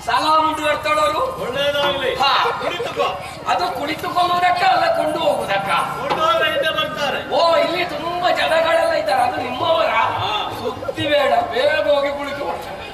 ಸಾಲ ಮುಂದುವರ್ತಳವರು ಒಳ್ಳೇದಾಗ್ಲಿ ಹಾ. ಕುಳಿತುಕೋ ಅದು ಕುಳಿತುಕೊಳ್ಳುವುದಕ್ಕ ಅಲ್ಲ ಕೊಂಡು ಹೋಗುದಕ್ಕ ಕೊಂಡೋಗ ಹಿಂದೆ ಬರ್ತಾರೆ ಓ ಇಲ್ಲಿ ತುಂಬಾ ಜನಗಳೆಲ್ಲ ಇದ್ದಾರೆ ಅದು ನಿಮ್ಮವರ ಹಾ. ಸುದ್ದಿ ಬೇಡ ಬೇಗ ಹೋಗಿ ಕುಳಿತು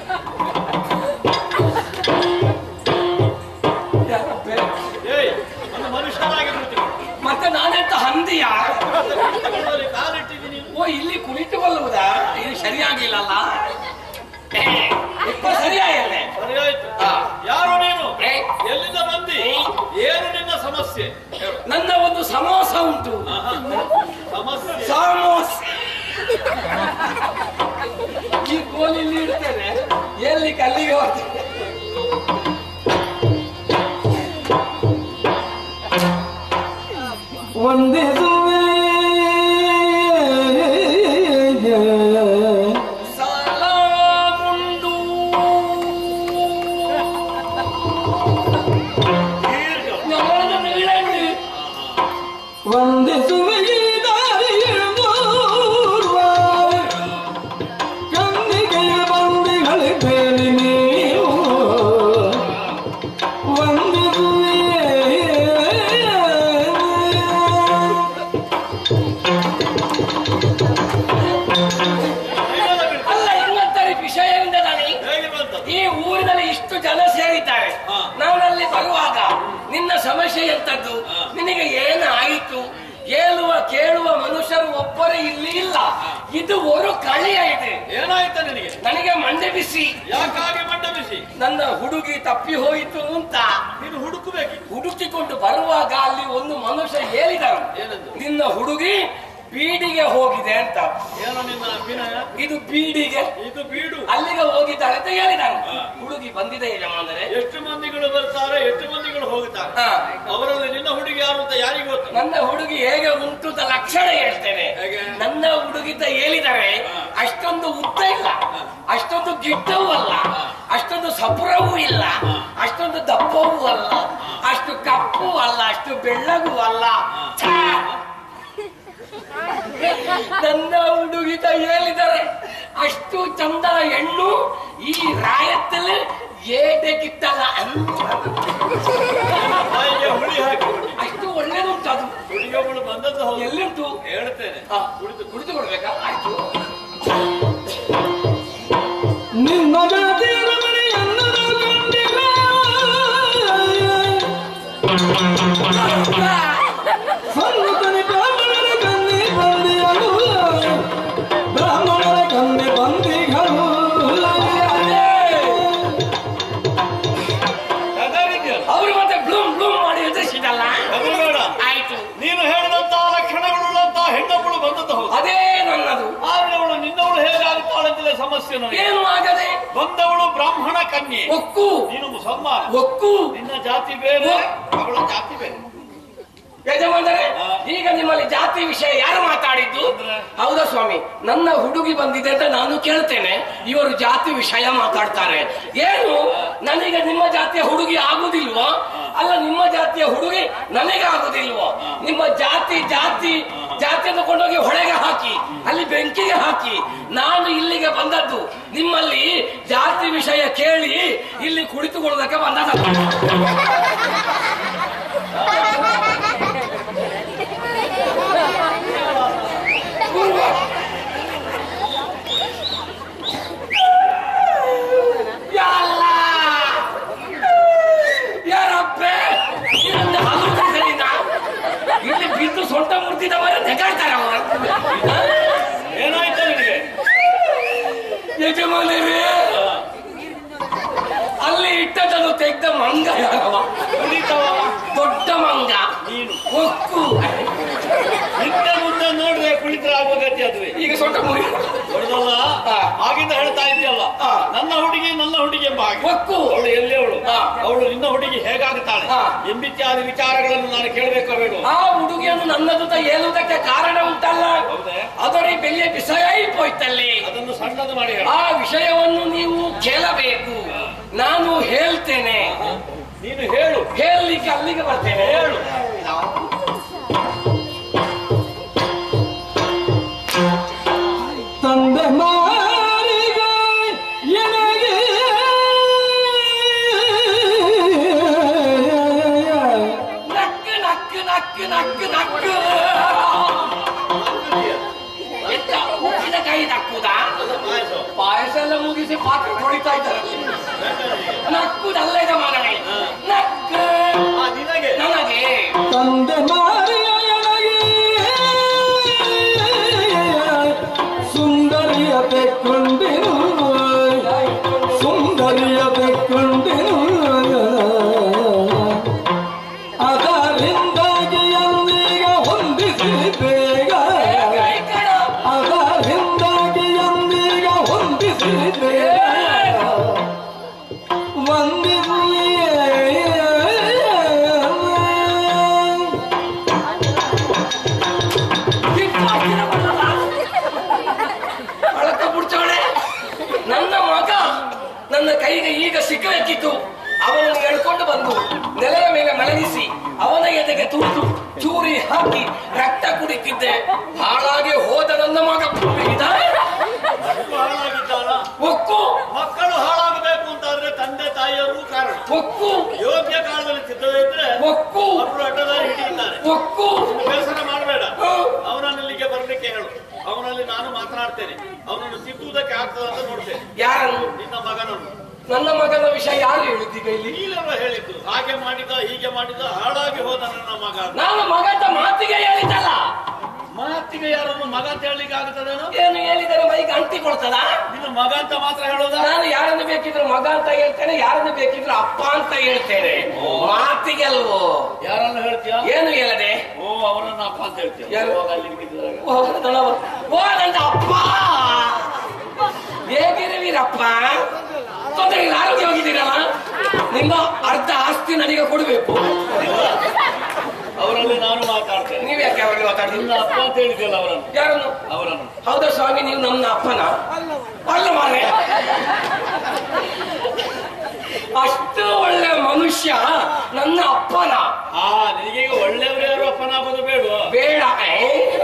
ಏಯ್ ಒಂದು ಮನುಷ್ಯನಾಗಿ ಕುಳಿತುಕೋ ಮತ್ತೆ ನಾನೆಂತ ಹಂದಿಯ ಕುಳಿತುಕೊಳ್ಳುವಲ್ಲಿ ಕಾಲಿಟ್ಟಿದ್ದೀನಿ ಓ ಇಲ್ಲಿ ಕುಳಿತುಕೊಳ್ಳುವುದಾ ಇದು ಸರಿಯಾಗಿಲ್ಲಲ್ಲ ಏ, ಇಪ್ಪ ಸರಿಯಾಗಿದೆ ಸರಿಯಾಯ್ತು ಹಾ. ಯಾರು ನೀನು ಏ, ಎಲ್ಲಿಂದ ಬಂದಿ ಏನು ನಿನ್ನ ಸಮಸ್ಯೆ ಹೇಳು. ನನ್ನ ಒಂದು ಸಮೋಸ ಉಂಟು ಆಹಾ. ಸಮಸ್ಯೆ ಸಮೋಸ ಈ ಕೋಲಿ ಇಲ್ಲಿ ಇಡ್ತೇನೆ ಎಲ್ಲಿ ಕಲ್ಲಿಗೆ ಹೋಗ್ತೇನೆ ವಂದಿಸುವೆ ಸಲಾಮುಂಡು ದೀರ್ಘ ഞങ്ങളുടെ നീളുണ്ട് ವಂದಿಸುವೆ ಈ ದಾರಿಯಿರುವೋರ್ವ. ಕಣ್ಣಿಗೆ ಬಂದಿಗಳಿದ್ದೇನೆ ನೀವು ವಂದಿಸುವೆ ಹೇಗೆಲ್ಲ ಬಿಡ್ತು? ಅಲ್ಲ ಇನ್ನೊಂದರಿ ವಿಷಯದಿಂದ ನಾನು ಹೇಗೆ ಬಂತದ್ದು? ಈ ಊರಿನಲ್ಲಿ ಇಷ್ಟು ಜನ ಸೇರಿದ್ದಾರೆ ಹಾ. ನಾನಲ್ಲಿ ಬರುವಾಗ ನಿನ್ನ ಸಮಸ್ಯೆ ಎಂತದ್ದು ಹಾ. ನಿನಗೆ ಏನಾಯಿತು ಹೇಳುವ ಕೇಳುವ ಮನುಷ್ಯರು ಒಬ್ಬರೇ ಇಲ್ಲಿ ಇಲ್ಲ ಇದು ಒಂದು ಕಳೆಯ ಇದೆ ಏನಾಯ್ತ ನಿನಗೆ ನನಗೆ ಮಂಡೆ ಬಿಸಿ ಯಾಕಾಗಿ ಮಂಡ ಬಿಸಿ ನನ್ನ ಹುಡುಗಿ ತಪ್ಪಿ ಹೋಯಿತು ಅಂತ ನೀನು ಹುಡುಕಬೇಕಿತ್ತು ಹುಡುಕಿಕೊಂಡು ಬರುವಾಗ ಅಲ್ಲಿ ಒಂದು ಮನುಷ್ಯ ಹೇಳಿದರು ಏನಂದು ನಿನ್ನ ಹುಡುಗಿ ಬೀಡಿಗೆ ಹೋಗಿದೆ ಅಂತ ಏನೋ ನಿನ್ನ ಅಭಿನಯ ಇದು ಬೀಡಿಗೆ ಇದು ಬೀಡು ಅಲ್ಲಿಗೆ ಹೋಗಿದ್ದಾಳೆ ಅಂತ ಹೇಳಿದ್ದಾರೆ ಹಾ. ಹುಡುಗಿ ಬಂದಿದೆ ಯಜಮಾನರೆ ಎಷ್ಟು ಮಂದಿಗಳು ಬರ್ತಾರೆ ಎಷ್ಟು ಮಂದಿಗಳು ಹೋಗುತ್ತಾರೆ ಹಾ. ಅವರಲ್ಲಿ ನಿನ್ನ ಹುಡುಗಿ ಯಾರು ಅಂತ ಯಾರಿಗೂ ಗೊತ್ತು ನನ್ನ ಹುಡುಗಿ ಹೇಗೆ ಉಂಟು ಅಂತ ಲಕ್ಷಣ ಹೇಳ್ತೇನೆ ಹೇಗೆ? ನನ್ನ ಹುಡುಗಿತ ಹೇಳಿದರೆ ಹಾ. ಅಷ್ಟೊಂದು ಉದ್ದ ಇಲ್ಲ ಅಷ್ಟೊಂದು ಗಿಡ್ಡವೂ ಅಲ್ಲ ಅಷ್ಟೊಂದು ಸಪುರವೂ ಇಲ್ಲ ಅಷ್ಟೊಂದು ದಪ್ಪವೂ ಅಲ್ಲ ಅಷ್ಟು ಕಪ್ಪು ಅಲ್ಲ ಅಷ್ಟು ಬೆಳ್ಳಗೂ ಅಲ್ಲ ಛಾ! ನನ್ನ ಹುಡುಗಿತ ಹೇಳಿದರೆ ಅಷ್ಟು ಚಂದ ಹೆಣ್ಣು ಈ ರಾಯತ್ತಲ್ಲಿ ಏಟಕ್ಕಿತ್ತಲ್ಲ ಬಾಯಿಗೆ ಹುಳಿ ಹಾಕಿ ಅಷ್ಟು ಒಳ್ಳೇದುಂಟು ಅದು ಹುಡುಗಿಯೊಬ್ಬಳು ಬಂದದ್ದು ಹೌದು ಎಲ್ಲಿಂಟು ಹೇಳ್ತೇನೆ ಆ, ಕುಳಿತು ಕುಳಿತು ಕೊಡ್ಬೇಕಾ ಆಯ್ತು ನಿನ್ನ ಜಾತಿಯ ಮನೆಯನ್ನು ಕಂಡಿಲ್ಲ ಸನ್ನತನಿ ಬ್ರಾಹ್ಮಣರ ಕನ್ನಿ ಬಂದಿಯಲು ಬ್ರಾಹ್ಮಣರ ಕನ್ನಿ ಬಂದಿಗಳು ಹೆದರಿದ್ಯಲ್ಲ ಅವರು ಮತ್ತೆ ಬ್ಲೂಮ್ ಬ್ಲೂಮ್ ಮಾಡಿ ಎದುರಿಸಿದಲ್ಲ ಹೆದರಬೇಡ ಆಯ್ತು ನೀನು ಹೇಳಿದಂತಹ ಲಕ್ಷಣಗಳುಳ್ಳಂತಹ ಹೆಣ್ಣೊಬ್ಬಳು ಬಂದದ್ದು ಹೌದು ಅದೇ ನನ್ನದು ಆದ್ರೆ ಅವಳು ನಿನ್ನವಳು ಹೇಗಾಗುತ್ತಾಳಂತಿಲ್ಲ ಸಮಸ್ಯೆ ನನಗೆ ಏನು ಆಗದೆ ಬಂದವಳು ಬ್ರಾಹ್ಮಣ ಕನ್ಯೆ ಒಕ್ಕು ನೀನು ಮುಸಲ್ಮಾನ ಒಕ್ಕು ನಿನ್ನ ಜಾತಿ ಬೇರೆ ಅವಳ ಜಾತಿ ಬೇರೆ ಯಜಮಾನರೇ ಹಾ. ಈಗ ನಿಮ್ಮಲ್ಲಿ ಜಾತಿ ವಿಷಯ ಯಾರು ಮಾತಾಡಿದ್ದು ಅಂದ್ರೆ? ಹೌದಾ ಸ್ವಾಮಿ ನನ್ನ ಹುಡುಗಿ ಬಂದಿದೆ ಅಂತ ನಾನು ಕೇಳ್ತೇನೆ ಇವರು ಜಾತಿ ವಿಷಯ ಮಾತಾಡ್ತಾರೆ ಏನು ನನಗೆ ನಿಮ್ಮ ಜಾತಿಯ ಹುಡುಗಿ ಆಗುದಿಲ್ವೋ ಅಲ್ಲ ನಿಮ್ಮ ಜಾತಿಯ ಹುಡುಗಿ ನನಗೆ ಆಗುದಿಲ್ವೋ ನಿಮ್ಮ ಜಾತಿ ಜಾತಿ ಜಾತಿಯನ್ನು ಕೊಂಡೋಗಿ ಹೊಳೆಗೆ ಹಾಕಿ ಅಲ್ಲಿ ಬೆಂಕಿಗೆ ಹಾಕಿ ನಾನು ಇಲ್ಲಿಗೆ ಬಂದದ್ದು ನಿಮ್ಮಲ್ಲಿ ಜಾತಿ ವಿಷಯ ಕೇಳಿ ಇಲ್ಲಿ ಕುಳಿತುಕೊಳ್ಳೋದಕ್ಕೆ ಬಂದದ್ದು ಯಾಲ್ಲ ಯಾರಪ್ಪೆ ಇದೊಂದು ಹಲ್ಲು ತಗಲಿನ ಇಲ್ಲಿ ಬಿದ್ದು ಸೊಂಟ ಮುರ್ತಿದವರ ನೆಗಾಡ್ತಾರೆ ಅವರು ಏನಾಯ್ತು ನಿನಗೆ ಯಜಮಾನರೇ ಅಲ್ಲಿ ಇಟ್ಟದನ್ನು ತೆಗ್ದ ಮಂಗ ಯಾರವ ಕುಳಿತವ ದೊಡ್ಡ ಮಂಗ ನೀನು ಒಕ್ಕು ಹಿಂದೆ ಮುಂದೆ ನೋಡ್ರೆ ಕುಳಿತರೆ ಆಗುವ ಗತಿ ಅದುವೆ ಈಗ ಸೊಂಟ ಮುರಿ ದೊಡ್ಡದಲ್ಲ ಹಾ. ಆಗಿಂದ ಹೇಳ್ತಾ ಇದೆಯಲ್ಲ ಹಾ. ನನ್ನ ಹುಡುಗಿ ನನ್ನ ಹುಡುಗಿ ಎಂಬ ಹಾಗೆ ಒಕ್ಕು ಅವಳು ಎಲ್ಲಿ ಅವಳು ಹಾ. ಅವಳು ನಿನ್ನ ಹುಡುಗಿ ಹೇಗಾಗುತ್ತಾಳೆ ಹಾ. ಎಂಬಿತ್ಯಾದಿ ವಿಚಾರಗಳನ್ನು ನಾನು ಕೇಳಬೇಕೋ ಬೇಡ ಆ ಹುಡುಗಿಯನ್ನು ನನ್ನದು ಅಂತ ಹೇಳುವುದಕ್ಕೆ ಕಾರಣ ಉಂಟಲ್ಲ ಹೌದೇ? ಅದರ ಬೆಲೆಯ ವಿಷಯ ಹೋಯ್ತಲ್ಲಿ ಅದನ್ನು ಸಣ್ಣದು ಮಾಡಿ ಹೇಳು ಆ ವಿಷಯವನ್ನು ನೀವು ಕೇಳಬೇಕು ನಾನು ಹೇಳ್ತೇನೆ ನೀನು ಹೇಳು ಹೇಳಲಿಕ್ಕೆ ಅಲ್ಲಿಗೆ ಬರ್ತೇನೆ ಹೇಳು ತಂದೆ ಮಾರಿಗೆ ಎನಗೆ ನಕ್ಕು ನಕ್ಕು ಎಂತ ಉಪ್ಪಿನ ಕೈ ನಕ್ಕುದಾ ಪಾಯಸ ಪಾಯಸ ಎಲ್ಲ ಮುಗಿಸಿ ಪಾತ್ರೆ ತೊಳಿತಾ ಇದ್ದಾರೆ ನಕ್ಕುದಲ್ಲ ಇದು ಮಗನೇ ನಕ್ಕು ಆ ನಿನಗೆ ನನಗೆ ತಂದೆ ಮಾರಿಯನಗೆ ಸುಂದರಿಯ ತೆಕ್ಕೊಂಡಿರು ಸುಂದರಿಯ ತೆಕ್ಕೊಂಡಿರು ಅದರಿಂದಾಗಿ ಎಂದೀಗ ಹೊಂದಿಸಿ ಬೇಗ ಕೈ ಕಣ ಅದರಿಂದಾಗಿ ಎಂದೀಗ ಹೊಂದಿಸಿ ಬೇಗ ವಂದಿಸಿ ಅಳಕ ಬಿಡ್ಚೋಳೆ ನನ್ನ ಮಗ ನನ್ನ ಕೈಗೆ ಈಗ ಸಿಕ್ಕಬೇಕಿತ್ತು ಅವನನ್ನು ಎಳ್ಕೊಂಡು ಬಂದು ನೆಲದ ಮೇಲೆ ಮಲಗಿಸಿ ಅವನ ಎದೆಗೆ ತುಳಿದು ಚೂರಿ ಹಾಕಿ ರಕ್ತ ಕುಡಿತಿದ್ದೆ ಹಾಳಾಗಿ ಹೋದ ನನ್ನ ಮಗ ಇದ ಮಕ್ಕಳು ಹಾಳಾಗಿದ್ದಾಳ ಒಕ್ಕು ಮಕ್ಕಳು ಹಾಳಾಗಬೇಕು ಅಂತಾದ್ರೆ ತಂದೆ ತಾಯಿಯರು ಕಾರಣ ಒಕ್ಕು ಯೋಗ್ಯ ಕಾಲದಲ್ಲಿ ಸಿದ್ಧತೆ ಇದ್ರೆ ಒಕ್ಕು ಅವರು ಅಡ್ಡದಾರಿ ಹಿಡಿಯುತ್ತಾರೆ ಒಕ್ಕು ಬೇಸರ ಮಾಡಬೇಡ ಹ್ಮ್. ಅವನನ್ನು ಇಲ್ಲಿಗೆ ಬರ್ಲಿಕ್ಕೆ ಹೇಳು ಅವನಲ್ಲಿ ನಾನು ಮಾತನಾಡ್ತೇನೆ ಅವನನ್ನು ತಿದ್ದುವುದಕ್ಕೆ ಆಗ್ತದೆ ಅಂತ ನೋಡ್ತೇನೆ ಯಾರನ್ನು ನಿನ್ನ ಮಗನನ್ನು ನನ್ನ ಮಗನ ವಿಷಯ ಯಾರು ಹೇಳಿದ್ದೀಗ ಇಲ್ಲಿ ಈಗಲ್ವ ಹೇಳಿದ್ದು ಹಾಗೆ ಮಾಡಿದ ಹೀಗೆ ಮಾಡಿದ ಹಾಳಾಗಿ ಹೋದ ನನ್ನ ಮಗ ಅಂತ. ನಾನು ಮಗದ ಮಾತಿಗೆ ಹೇಳಿದ್ದಲ್ಲ ಮಾತಿಗೆ ಯಾರನ್ನು ಮಗ ಅಂತ ಹೇಳಲಿಕ್ಕೆ ಆಗುತ್ತದೇನೋ ಏನು ಹೇಳಿದರೆ ಮೈಗೆ ಅಂಟಿ ಕೊಡ್ತದ ನಿನ್ನ ಮಗ ಅಂತ ಮಾತ್ರ ಹೇಳೋದ ನಾನು ಯಾರನ್ನು ಬೇಕಿದ್ರು ಮಗ ಅಂತ ಹೇಳ್ತೇನೆ ಯಾರನ್ನು ಬೇಕಿದ್ರು ಅಪ್ಪ ಅಂತ ಹೇಳ್ತೇನೆ ಮಾತಿಗೆ ಅಲ್ವೋ ಯಾರನ್ನು ಹೇಳ್ತೀಯ ಏನು ಹೇಳದೆ ಓ ಅವರನ್ನ ಅಪ್ಪ ಅಂತ ಹೇಳ್ತೀಯ ಯಾರು? ಹೋಗ ಅಲ್ಲಿ ಬಿದ್ದಿದ್ದಾಗ. ಓ ದೊಡ್ಡವ. ಓ ನನ್ನ ಅಪ್ಪ ಹೇಗಿರುವಿರಪ್ಪ ತೊಂದರೆ ಇಲ್ಲ ಆರೋಗ್ಯ ಹೋಗಿದ್ದೀರಲ್ಲ ನಿಮ್ಮ ಅರ್ಧ ಆಸ್ತಿ ನನಗೆ ಕೊಡಬೇಕು ಅವರಲ್ಲಿ ನಾನು ಮಾತಾಡ್ತೇನೆ ನೀವ್ ಯಾಕೆ ಅವರಲ್ಲಿ ಮಾತಾಡಿದ್ರು ನಿನ್ನ ಅಪ್ಪ ಅಂತ ಹೇಳಿದ್ಯಲ್ಲ ಅವರನ್ನು ಯಾರನ್ನು ಅವರನ್ನು ಹೌದಾ ಸ್ವಾಮಿ ನೀವು ನನ್ನ ಅಪ್ಪನ ಅಲ್ಲ ಮಾರೆ ಅಷ್ಟು ಒಳ್ಳೆ ಮನುಷ್ಯ ನನ್ನ ಅಪ್ಪನ ಆ ನಿನಗೀಗ ಒಳ್ಳೆಯವರು ಯಾರು ಅಪ್ಪನಾಗೋದು ಬೇಡ ಬೇಡ ಏ?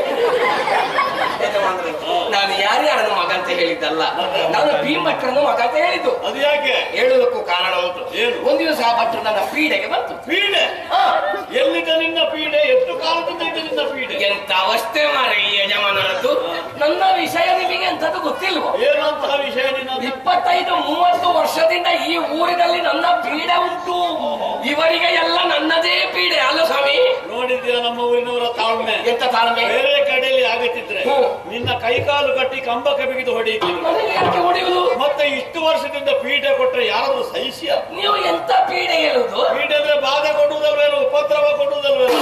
ಏನು ಅಂದ್ರೆ, ನಾನು ಯಾರ್ಯಾರನ್ನು ಮಗ ಅಂತ ಹೇಳಿದ್ದಲ್ಲ ನಾನು ಭೀಮಠರನ್ನು ಮಗ ಅಂತ ಹೇಳಿದ್ದು ಅದು ಯಾಕೆ ಹೇಳುವುದಕ್ಕೂ ಕಾರಣ ಉಂಟು ಏನು? ಒಂದು ದಿವಸ ಆ ಭಟ್ರು ನನ್ನ ಪೀಡೆಗೆ ಬಂತು ಪೀಡೆ ಆ, ಎಲ್ಲಿದ್ದ ನಿನ್ನ ಪೀಡೆ ಎಷ್ಟು ಕಾಲದಿಂದ ಇದೆ ನಿನ್ನ ಪೀಡೆ ಎಂತ ಅವಸ್ಥೆ ಮಾರ ಈ ಯಜಮಾನರದ್ದು ನನ್ನ ವಿಷಯ ನಿಮಗೆ ಎಂತದ್ದು ಗೊತ್ತಿಲ್ವೋ ಏನಂತಹ ವಿಷಯ ನಿನ್ನ ಇಪ್ಪತ್ತೈದು ಮೂವತ್ತು ವರ್ಷದಿಂದ ಈ ಊರಿನಲ್ಲಿ ನನ್ನ ಪೀಡೆ ಉಂಟು ಇವರಿಗೆ ಎಲ್ಲ ನನ್ನದೇ ಪೀಡೆ ಅಲ್ಲ ಸ್ವಾಮಿ ನೋಡಿದ್ದೀರ ನಮ್ಮ ಊರಿನವರ ತಾಳ್ಮೆ ಎಂತ ತಾಳ್ಮೆ ಬೇರೆ ಕಡೆಯಲ್ಲಿ ಆಗತ್ತಿದ್ರೆ ಹ್ಮ್. ನಿನ್ನ ಕೈಕಾಲು ಕಟ್ಟಿ ಕಂಬಕ್ಕೆ ಬಿಗಿದು ಹೊಡೆಯುತ್ತಿಲ್ಲ ನನಗೆ ಯಾಕೆ ಹೊಡೆಯುವುದು ಮತ್ತೆ ಇಷ್ಟು ವರ್ಷದಿಂದ ಪೀಡೆ ಕೊಟ್ರೆ ಯಾರಾದ್ರೂ ಸಹಿಸಿಯ ನೀವು ಎಂತ ಪೀಡೆ ಹೇಳುವುದು ಪೀಡೆ ಅಂದ್ರೆ ಬಾಧೆ ಕೊಡುವುದಲ್ವೇನು ಉಪದ್ರವ ಕೊಡುವುದಲ್ವೇನು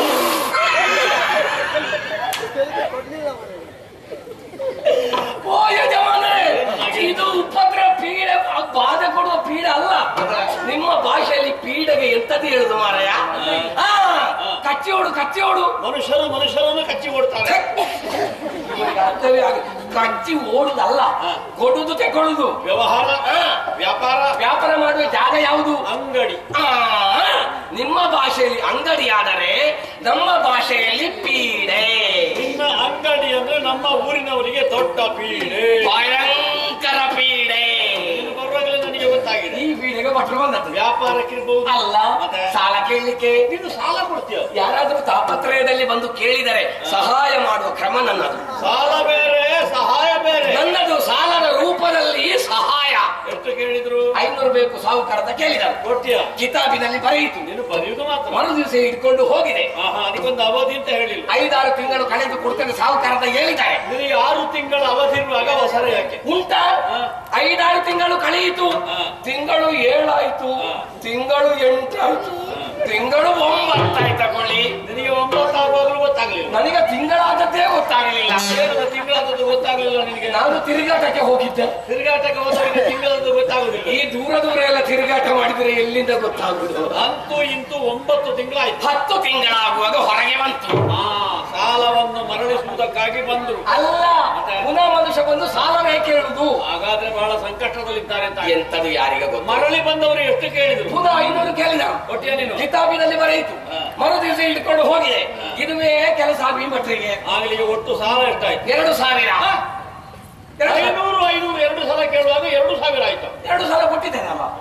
ಓ ಯಜಮಾನೆ ಇದು ಉಪದ್ರ ಪೀಡೆ ಆ ಬಾಧೆ ಕೊಡುವ ಪೀಡೆ ಅಲ್ಲ ನಿಮ್ಮ ಭಾಷೆಯಲ್ಲಿ ಪೀಡೆಗೆ ಎಂತದ್ದು ಹೇಳುದು ಮಾರಾಯ ಆ, ಕಚ್ಚಿ ಓಡು ಕಚ್ಚಿ ಓಡು ಮನುಷ್ಯರು ಮನುಷ್ಯರನ್ನು ಕಚ್ಚಿ ಕೊಡ್ತಾರೆ ನಿಮಗೆ ಅರ್ಥವೇ ಆಗ ಕಚ್ಚಿ ಓಡುದಲ್ಲ ಕೊಡುದು ತಗೊಳ್ಳುದು ವ್ಯವಹಾರ ಆ, ವ್ಯಾಪಾರ ವ್ಯಾಪಾರ ಮಾಡುವ ಜಾಗ ಯಾವುದು ಅಂಗಡಿ ಆ, ನಿಮ್ಮ ಭಾಷೆಯಲ್ಲಿ ಅಂಗಡಿ ಆದರೆ ನಮ್ಮ ಭಾಷೆಯಲ್ಲಿ ಪೀಡೆ ನಿನ್ನ ಅಂಗಡಿ ಅಂದ್ರೆ ನಮ್ಮ ಊರಿನವರಿಗೆ ದೊಡ್ಡ ಪೀಡೆ ಭಯಂಕರ ಪೀಡೆ ನೀನು ಬರುವಾಗಲೇ ನನಗೆ ಗೊತ್ತಾಗಿದೆ ಈ ಪೀಡೆಗೆ ಭಟ್ರು ಬಂದದ್ದು ವ್ಯಾಪಾರಕ್ಕಿರ್ಬಹುದು ಅಲ್ಲ ಮತ್ತೆ? ಸಾಲ ಕೇಳಲಿಕ್ಕೆ ನೀನು ಸಾಲ ಕೊಡ್ತೀಯ ಯಾರಾದ್ರೂ ತಾಪತ್ರಯದಲ್ಲಿ ಬಂದು ಕೇಳಿದರೆ ಸಹಾಯ ಮಾಡುವ ಕ್ರಮ ನನ್ನದು ಸಾಲ ಬೇರೆ ಸಹಾಯ ಬೇರೆ ನನ್ನದು ಸಾಲದ ರೂಪದಲ್ಲಿ ಸಹಾಯ ಎಷ್ಟು ಕೇಳಿದ್ರು ಐನೂರು ಬೇಕು ಸಾಹುಕಾರದ ಕೇಳಿದರು ಕೊಡ್ತೀಯ ಕಿತಾಬಿನಲ್ಲಿ ಬರೆಯಿತು ನೀನು ಬರೆಯುವುದು ಮಾತ್ರ ಮರು ದಿವಸ ಹಿಡ್ಕೊಂಡು ಹೋಗಿದೆ ಆಹಾ ಅದಕ್ಕೊಂದು ಅವಧಿ ಅಂತ ಹೇಳಿಲ್ಲ ಐದಾರು ತಿಂಗಳು ಕಳೆದು ಕೊಡ್ತೇನೆ ಸಾಹುಕಾರದ ಹೇಳಿದ್ದಾರೆ ನಿನಗೆ ಆರು ತಿಂಗಳ ಅವಧಿ ಇರುವಾಗ ಅವಸರ ಯಾಕೆ ಉಂಟಾ ಹಾ. ಐದಾರು ತಿಂಗಳು ಕಳೆಯಿತು ಹಾ. ತಿಂಗಳು ಏಳಾಯ್ತು ಹಾ. ತಿಂಗಳು ಎಂಟಾಯ್ತು ತಿಂಗಳು ಒಂಬತ್ತಾಯ್ತು ತಗೊಳ್ಳಿ ನಿನಗೆ ಒಂಬತ್ತು ಆಗುವಾಗಲೂ ಗೊತ್ತಾಗ್ಲಿಲ್ಲ ನನಗೆ ತಿಂಗಳಾದದ್ದೇ ಗೊತ್ತಾಗಲಿಲ್ಲ ಏನು ತಿಂಗಳದ್ದು ಗೊತ್ತಾಗ್ಲಿಲ್ಲ ನಿನಗೆ ನಾನು ತಿರುಗಾಟಕ್ಕೆ ಹೋಗಿದ್ದೆ ತಿರುಗಾಟಕ್ಕೆ ಹೋದಾಗ ತಿಂಗಳದ್ದು ಗೊತ್ತಾಗುದಿಲ್ಲ ಈ ದೂರ ದೂರ ಎಲ್ಲ ತಿರುಗಾಟ ಮಾಡಿದ್ರೆ ಎಲ್ಲಿಂದ ಗೊತ್ತಾಗುದು ಅಂತೂ ಇಂತೂ ಒಂಬತ್ತು ತಿಂಗಳಾಯ್ತು ಹತ್ತು ತಿಂಗಳಾಗುವಾಗ ಹೊರಗೆ ಬಂತು ಆ ಸಾಲವನ್ನು ಮರಳಿಸುವುದಕ್ಕಾಗಿ ಬಂದ್ರು ಅಲ್ಲ ಪುನಃ ಮನುಷ್ಯ ಬಂದು ಸಾಲವೇ ಕೇಳುದು ಹಾಗಾದ್ರೆ ಬಹಳ ಸಂಕಷ್ಟದಲ್ಲಿದ್ದಾರೆ ಅಂತ ಆಯ್ತು. ಎಂತದು ಯಾರಿಗೆ ಗೊತ್ತು ಮರಳಿ ಬಂದವರು ಎಷ್ಟು ಕೇಳಿದ್ರು ಪುನಃ ಐನೂರು ಕೇಳಿದ ಕೊಟ್ಟಿಯ ನೀನು ಕಿತಾಬಿನಲ್ಲಿ ಬರೆಯಿತು ಹಾ. ಮರು ದಿವಸ ಇಟ್ಕೊಂಡು ಹೋಗಿದೆ ಇದುವೇ ಕೆಲಸ ಭೀಮಟ್ರಿಗೆ ಆಗಲಿಗೆ ಒಟ್ಟು ಸಾಲ ಎಷ್ಟಾಯ್ತು ಎರಡು ಸಾವಿರ ಎರಡು ಸಾವಿರ. ಐನೂರು ಐನೂರು ಎರಡು ಸಲ ಕೇಳುವಾಗ ಎರಡು ಸಾವಿರ ಆಯ್ತು ಎರಡು ಸಲ ಕೊಟ್ಟಿದ್ದೇನಲ್ಲ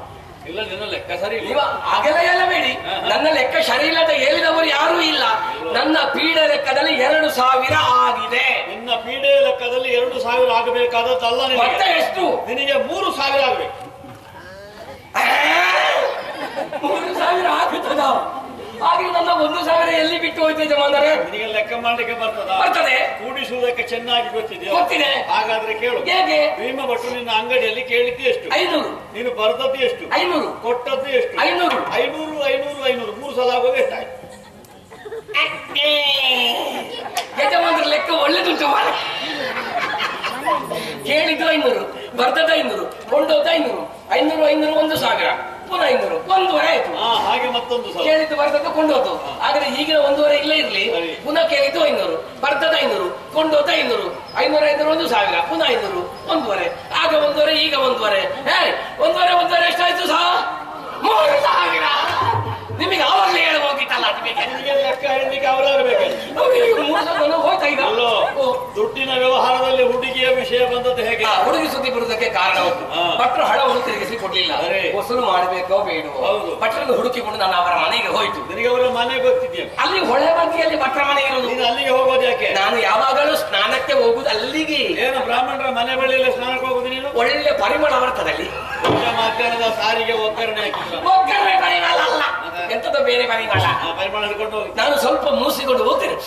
ಇಲ್ಲ ನಿನ್ನ ಲೆಕ್ಕ ಸರಿ ಇಲ್ಲ ನೀವು ಆಗಲೇ ಎಲ್ಲ ಬೇಡಿ ನನ್ನ ಲೆಕ್ಕ ಸರಿ ಇಲ್ಲದ ಹೇಳಿದವರು ಯಾರೂ ಇಲ್ಲ ನನ್ನ ಪೀಡ ಲೆಕ್ಕದಲ್ಲಿ ಎರಡು ಸಾವಿರ ಆಗಿದೆ ನಿನ್ನ ಪೀಡೆ ಲೆಕ್ಕದಲ್ಲಿ ಎರಡು ಸಾವಿರ ಆಗಬೇಕಾದದ್ದಲ್ಲ ಮತ್ತೆ ನಿನಗೆ ಎಷ್ಟು ನಿನಗೆ ಮೂರು ಸಾವಿರ ಆಗ್ಬೇಕು ಆ, ಮೂರು ಸಾವಿರ ಆಗುತ್ತದ ಹಾಗೆ ನನ್ನ ಒಂದು ಸಾವಿರ ಎಲ್ಲಿ ಬಿಟ್ಟು ಹೋಯ್ತು ಯಜಮಾನರೇ ನಿನಗೆ ಲೆಕ್ಕ ಮಾಡ್ಲಿಕ್ಕೆ ಬರ್ತದ ಬರ್ತದೆ ಕೂಡಿಸುವುದಕ್ಕೆ ಚೆನ್ನಾಗಿ ಗೊತ್ತಿದೆಯಾ ಗೊತ್ತಿದೆ. ಹಾಗಾದ್ರೆ ಕೇಳು ಹೇಗೆ ಭೀಮ ಭಟ್ರು ನಿನ್ನ ಅಂಗಡಿಯಲ್ಲಿ ಕೇಳಿದ್ದು ಎಷ್ಟು ಐನೂರು ನೀನು ಬರೆದದ್ದು ಎಷ್ಟು ಐನೂರು ಕೊಟ್ಟದ್ದು ಎಷ್ಟು ಐನೂರು ಐನೂರು ಐನೂರು ಐನೂರು ಮೂರು ಸಲ ಆಗುವಾಗ ಎಷ್ಟಾಯ್ತು ಯಜಮಾನ್ರ ಲೆಕ್ಕ ಒಳ್ಳೆದುಂಟು ಮಾರ ಕೇಳಿದ್ದು ಐನೂರು ಬರ್ದದ್ದು ಐನೂರು ಕೊಂಡೋದ್ದು ಐನೂರು ಐನೂರು ಐನೂರು ಒಂದು ಸಾವಿರ ಪುನಃ ಐನೂರು ಒಂದೂವರೆ ಆಯ್ತು ಹಾ ಹಾಗೆ ಮತ್ತೊಂದು ಸಲ ಕೇಳಿದ್ದು ಬರ್ದದ್ದು ಕೊಂಡೋದು ಆದ್ರೆ ಈಗಿನ ಒಂದೂವರೆ ಇಲ್ಲೇ ಇರ್ಲಿ ಸರಿ. ಪುನಃ ಕೇಳಿದ್ದು ಐನೂರು ಬರ್ದದ್ದು ಐನೂರು ಕೊಂಡೋದ ಐನೂರು ಐನೂರು ಐನೂರು ಒಂದು ಸಾವಿರ ಪುನಃ ಐನೂರು ಒಂದೂವರೆ ಆಗ ಒಂದೂವರೆ ಈಗ ಒಂದೂವರೆ ಹೇ ಒಂದೂವರೆ ಒಂದೂವರೆ ಎಷ್ಟಾಯ್ತು ಸಹ ಮೂರು ಸಾವಿರ ನಿಮಗೆ ಆವಾಗಲೇ ಹೇಳ ಹೋಗಿತ್ತಲ್ಲ ನಿಮಗೆ ನಿನಗೆ ಲೆಕ್ಕ ಹೇಳಲಿಕ್ಕೆ ಅವರಾಗಬೇಕು ಅವ್ರಿಗೆ ಮೂರು ಸಾವಿರ ಹೋಯ್ತಾ ಈಗ ಅಲ್ಲೋ ಓ. ದುಡ್ಡಿನ ವ್ಯವಹಾರದಲ್ಲಿ ಹುಡುಗಿಯ ವಿಷಯ ಬಂದದ್ದು ಹೇಗೆ ಆ, ಹುಡುಗಿ ಸುದ್ದಿ ಬರುವುದಕ್ಕೆ ಕಾರಣ ಉಂಟು ಹಾ. ಭಟ್ರು ಹಣವನ್ನು ತಿರುಗಿಸಿ ಕೊಡ್ಲಿಲ್ಲ ಅರೆ. ವಸೂಲು ಮಾಡಬೇಕೋ ಬೇಡವೋ ಹೌದು. ಭಟ್ರನ್ನು ಹುಡುಕಿಕೊಂಡು ನಾನು ಅವರ ಮನೆಗೆ ಹೋಯ್ತು ನಿನಗೆ ಅವರ ಮನೆ ಗೊತ್ತಿದೆಯಾ ಅಲ್ಲಿ ಹೊಳೆ ಬದಿಯಲ್ಲಿ ಭಟ್ರ ಮನೆ ಇರುವುದು ನೀನು ಅಲ್ಲಿಗೆ ಹೋಗೋದು ಯಾಕೆ ನಾನು ಯಾವಾಗಲೂ ಸ್ನಾನಕ್ಕೆ ಹೋಗುದು ಅಲ್ಲಿಗೆ ಏನು ಬ್ರಾಹ್ಮಣರ ಮನೆ ಬಳಿಯಲ್ಲಿ ಸ್ನಾನಕ್ಕೆ ಹೋಗುದು ನೀನು ಒಳ್ಳೆ ಪರಿಮಳ ಬರ್ತದೆ ಅಲ್ಲಿ ಪೂಜಾ ಮಧ್ಯಾಹ್ನದ ಸಾರಿಗೆ ಒಗ್ಗರಣೆ ಹಾಕಿದ್ರು ಒಗ್ಗರಣೆ ಪರಿಮಳ ಅಲ್ಲ ಎಂತದ ಬೇರೆ ಪರಿಮಳ ಆ ಪರಿಮಳ ಹಿಡ್ಕೊಂಡು ಹೋಗಿ ನಾನು ಸ್ವಲ್ಪ ಮೂಸಿಕೊಂಡು ಹೋಗ್ತೇನೆ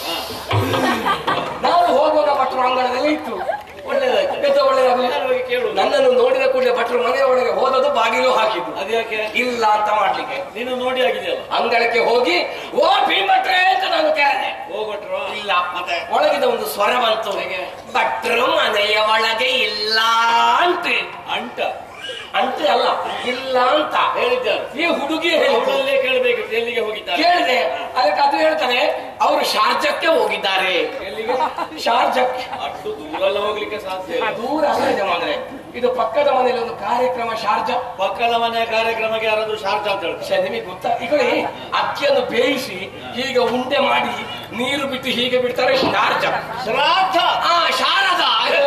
ನಾನು ಹೋಗುವಾಗ ಭಟ್ರು ಅಂಗಣದಲ್ಲಿ ಇತ್ತು ಒಳ್ಳೇದಾಯ್ತು ಎಂತ ಒಳ್ಳೆದಾಗಲಿ ನಾನು ಹೋಗಿ ಕೇಳು ನನ್ನನ್ನು ನೋಡಿದ ಕೂಡಲೇ ಭಟ್ರು ಮನೆಯ ಒಳಗೆ ಹೋದದ್ದು ಬಾಗಿಲು ಹಾಕಿದ್ದು ಅದು ಯಾಕೆ ಇಲ್ಲ ಅಂತ ಮಾಡ್ಲಿಕ್ಕೆ ನೀನು ನೋಡಿ ಆಗಿದೆಯಲ್ಲ ಅಂಗಳಕ್ಕೆ ಹೋಗಿ ಓ ಭೀಮಟ್ರೆ ಅಂತ ನಾನು ಕೇಳಿದೆ ಹೋಗ್ಬಿಟ್ರು ಇಲ್ಲ ಮತ್ತೆ ಒಳಗಿದ ಒಂದು ಸ್ವರ ಬಂತು ಭಟ್ರು ಮನೆಯ ಒಳಗೆ ಇಲ್ಲ ಅಂತ ಅಂಟ ಅಂತ ಅಲ್ಲ ಇಲ್ಲ ಅಂತ ಹೇಳಿದ್ದಾರೆ ಈ ಹುಡುಗಿ ಹೇಳಿದ್ರು ಅವಳಲ್ಲೇ ಕೇಳಬೇಕು ಎಲ್ಲಿಗೆ ಹೋಗಿದ್ದಾರೆ ಕೇಳಿದೆ ಅದಕ್ಕೆ ಅದು ಹೇಳ್ತಾರೆ ಅವರು ಶಾರ್ಜಕ್ಕೆ ಹೋಗಿದ್ದಾರೆ ಎಲ್ಲಿಗೆ ಶಾರ್ಜಕ್ಕೆ ಅಷ್ಟು ದೂರ ಎಲ್ಲ ಹೋಗ್ಲಿಕ್ಕೆ ಸಾಧ್ಯ ಇಲ್ಲ ದೂರ ಅಲ್ಲ ಯಜಮಾನ್ರೆ ಇದು ಪಕ್ಕದ ಮನೆಯಲ್ಲಿ ಒಂದು ಕಾರ್ಯಕ್ರಮ ಶಾರ್ಜ ಪಕ್ಕದ ಮನೆಯ ಕಾರ್ಯಕ್ರಮಕ್ಕೆ ಯಾರಾದ್ರೂ ಶಾರ್ಜ ಅಂತ ಹೇಳ್ತಾರೆ ಛೆ, ನಿಮಗೆ ಗೊತ್ತಾ ಈಗ ನೋಡಿ, ಅಕ್ಕಿಯನ್ನು ಬೇಯಿಸಿ ಹೀಗೆ ಉಂಡೆ ಮಾಡಿ ನೀರು ಬಿಟ್ಟು ಹೀಗೆ ಬಿಡ್ತಾರೆ ಶಾರ್ಜ ಶ್ರಾದ್ದ ಆ ಶಾರದ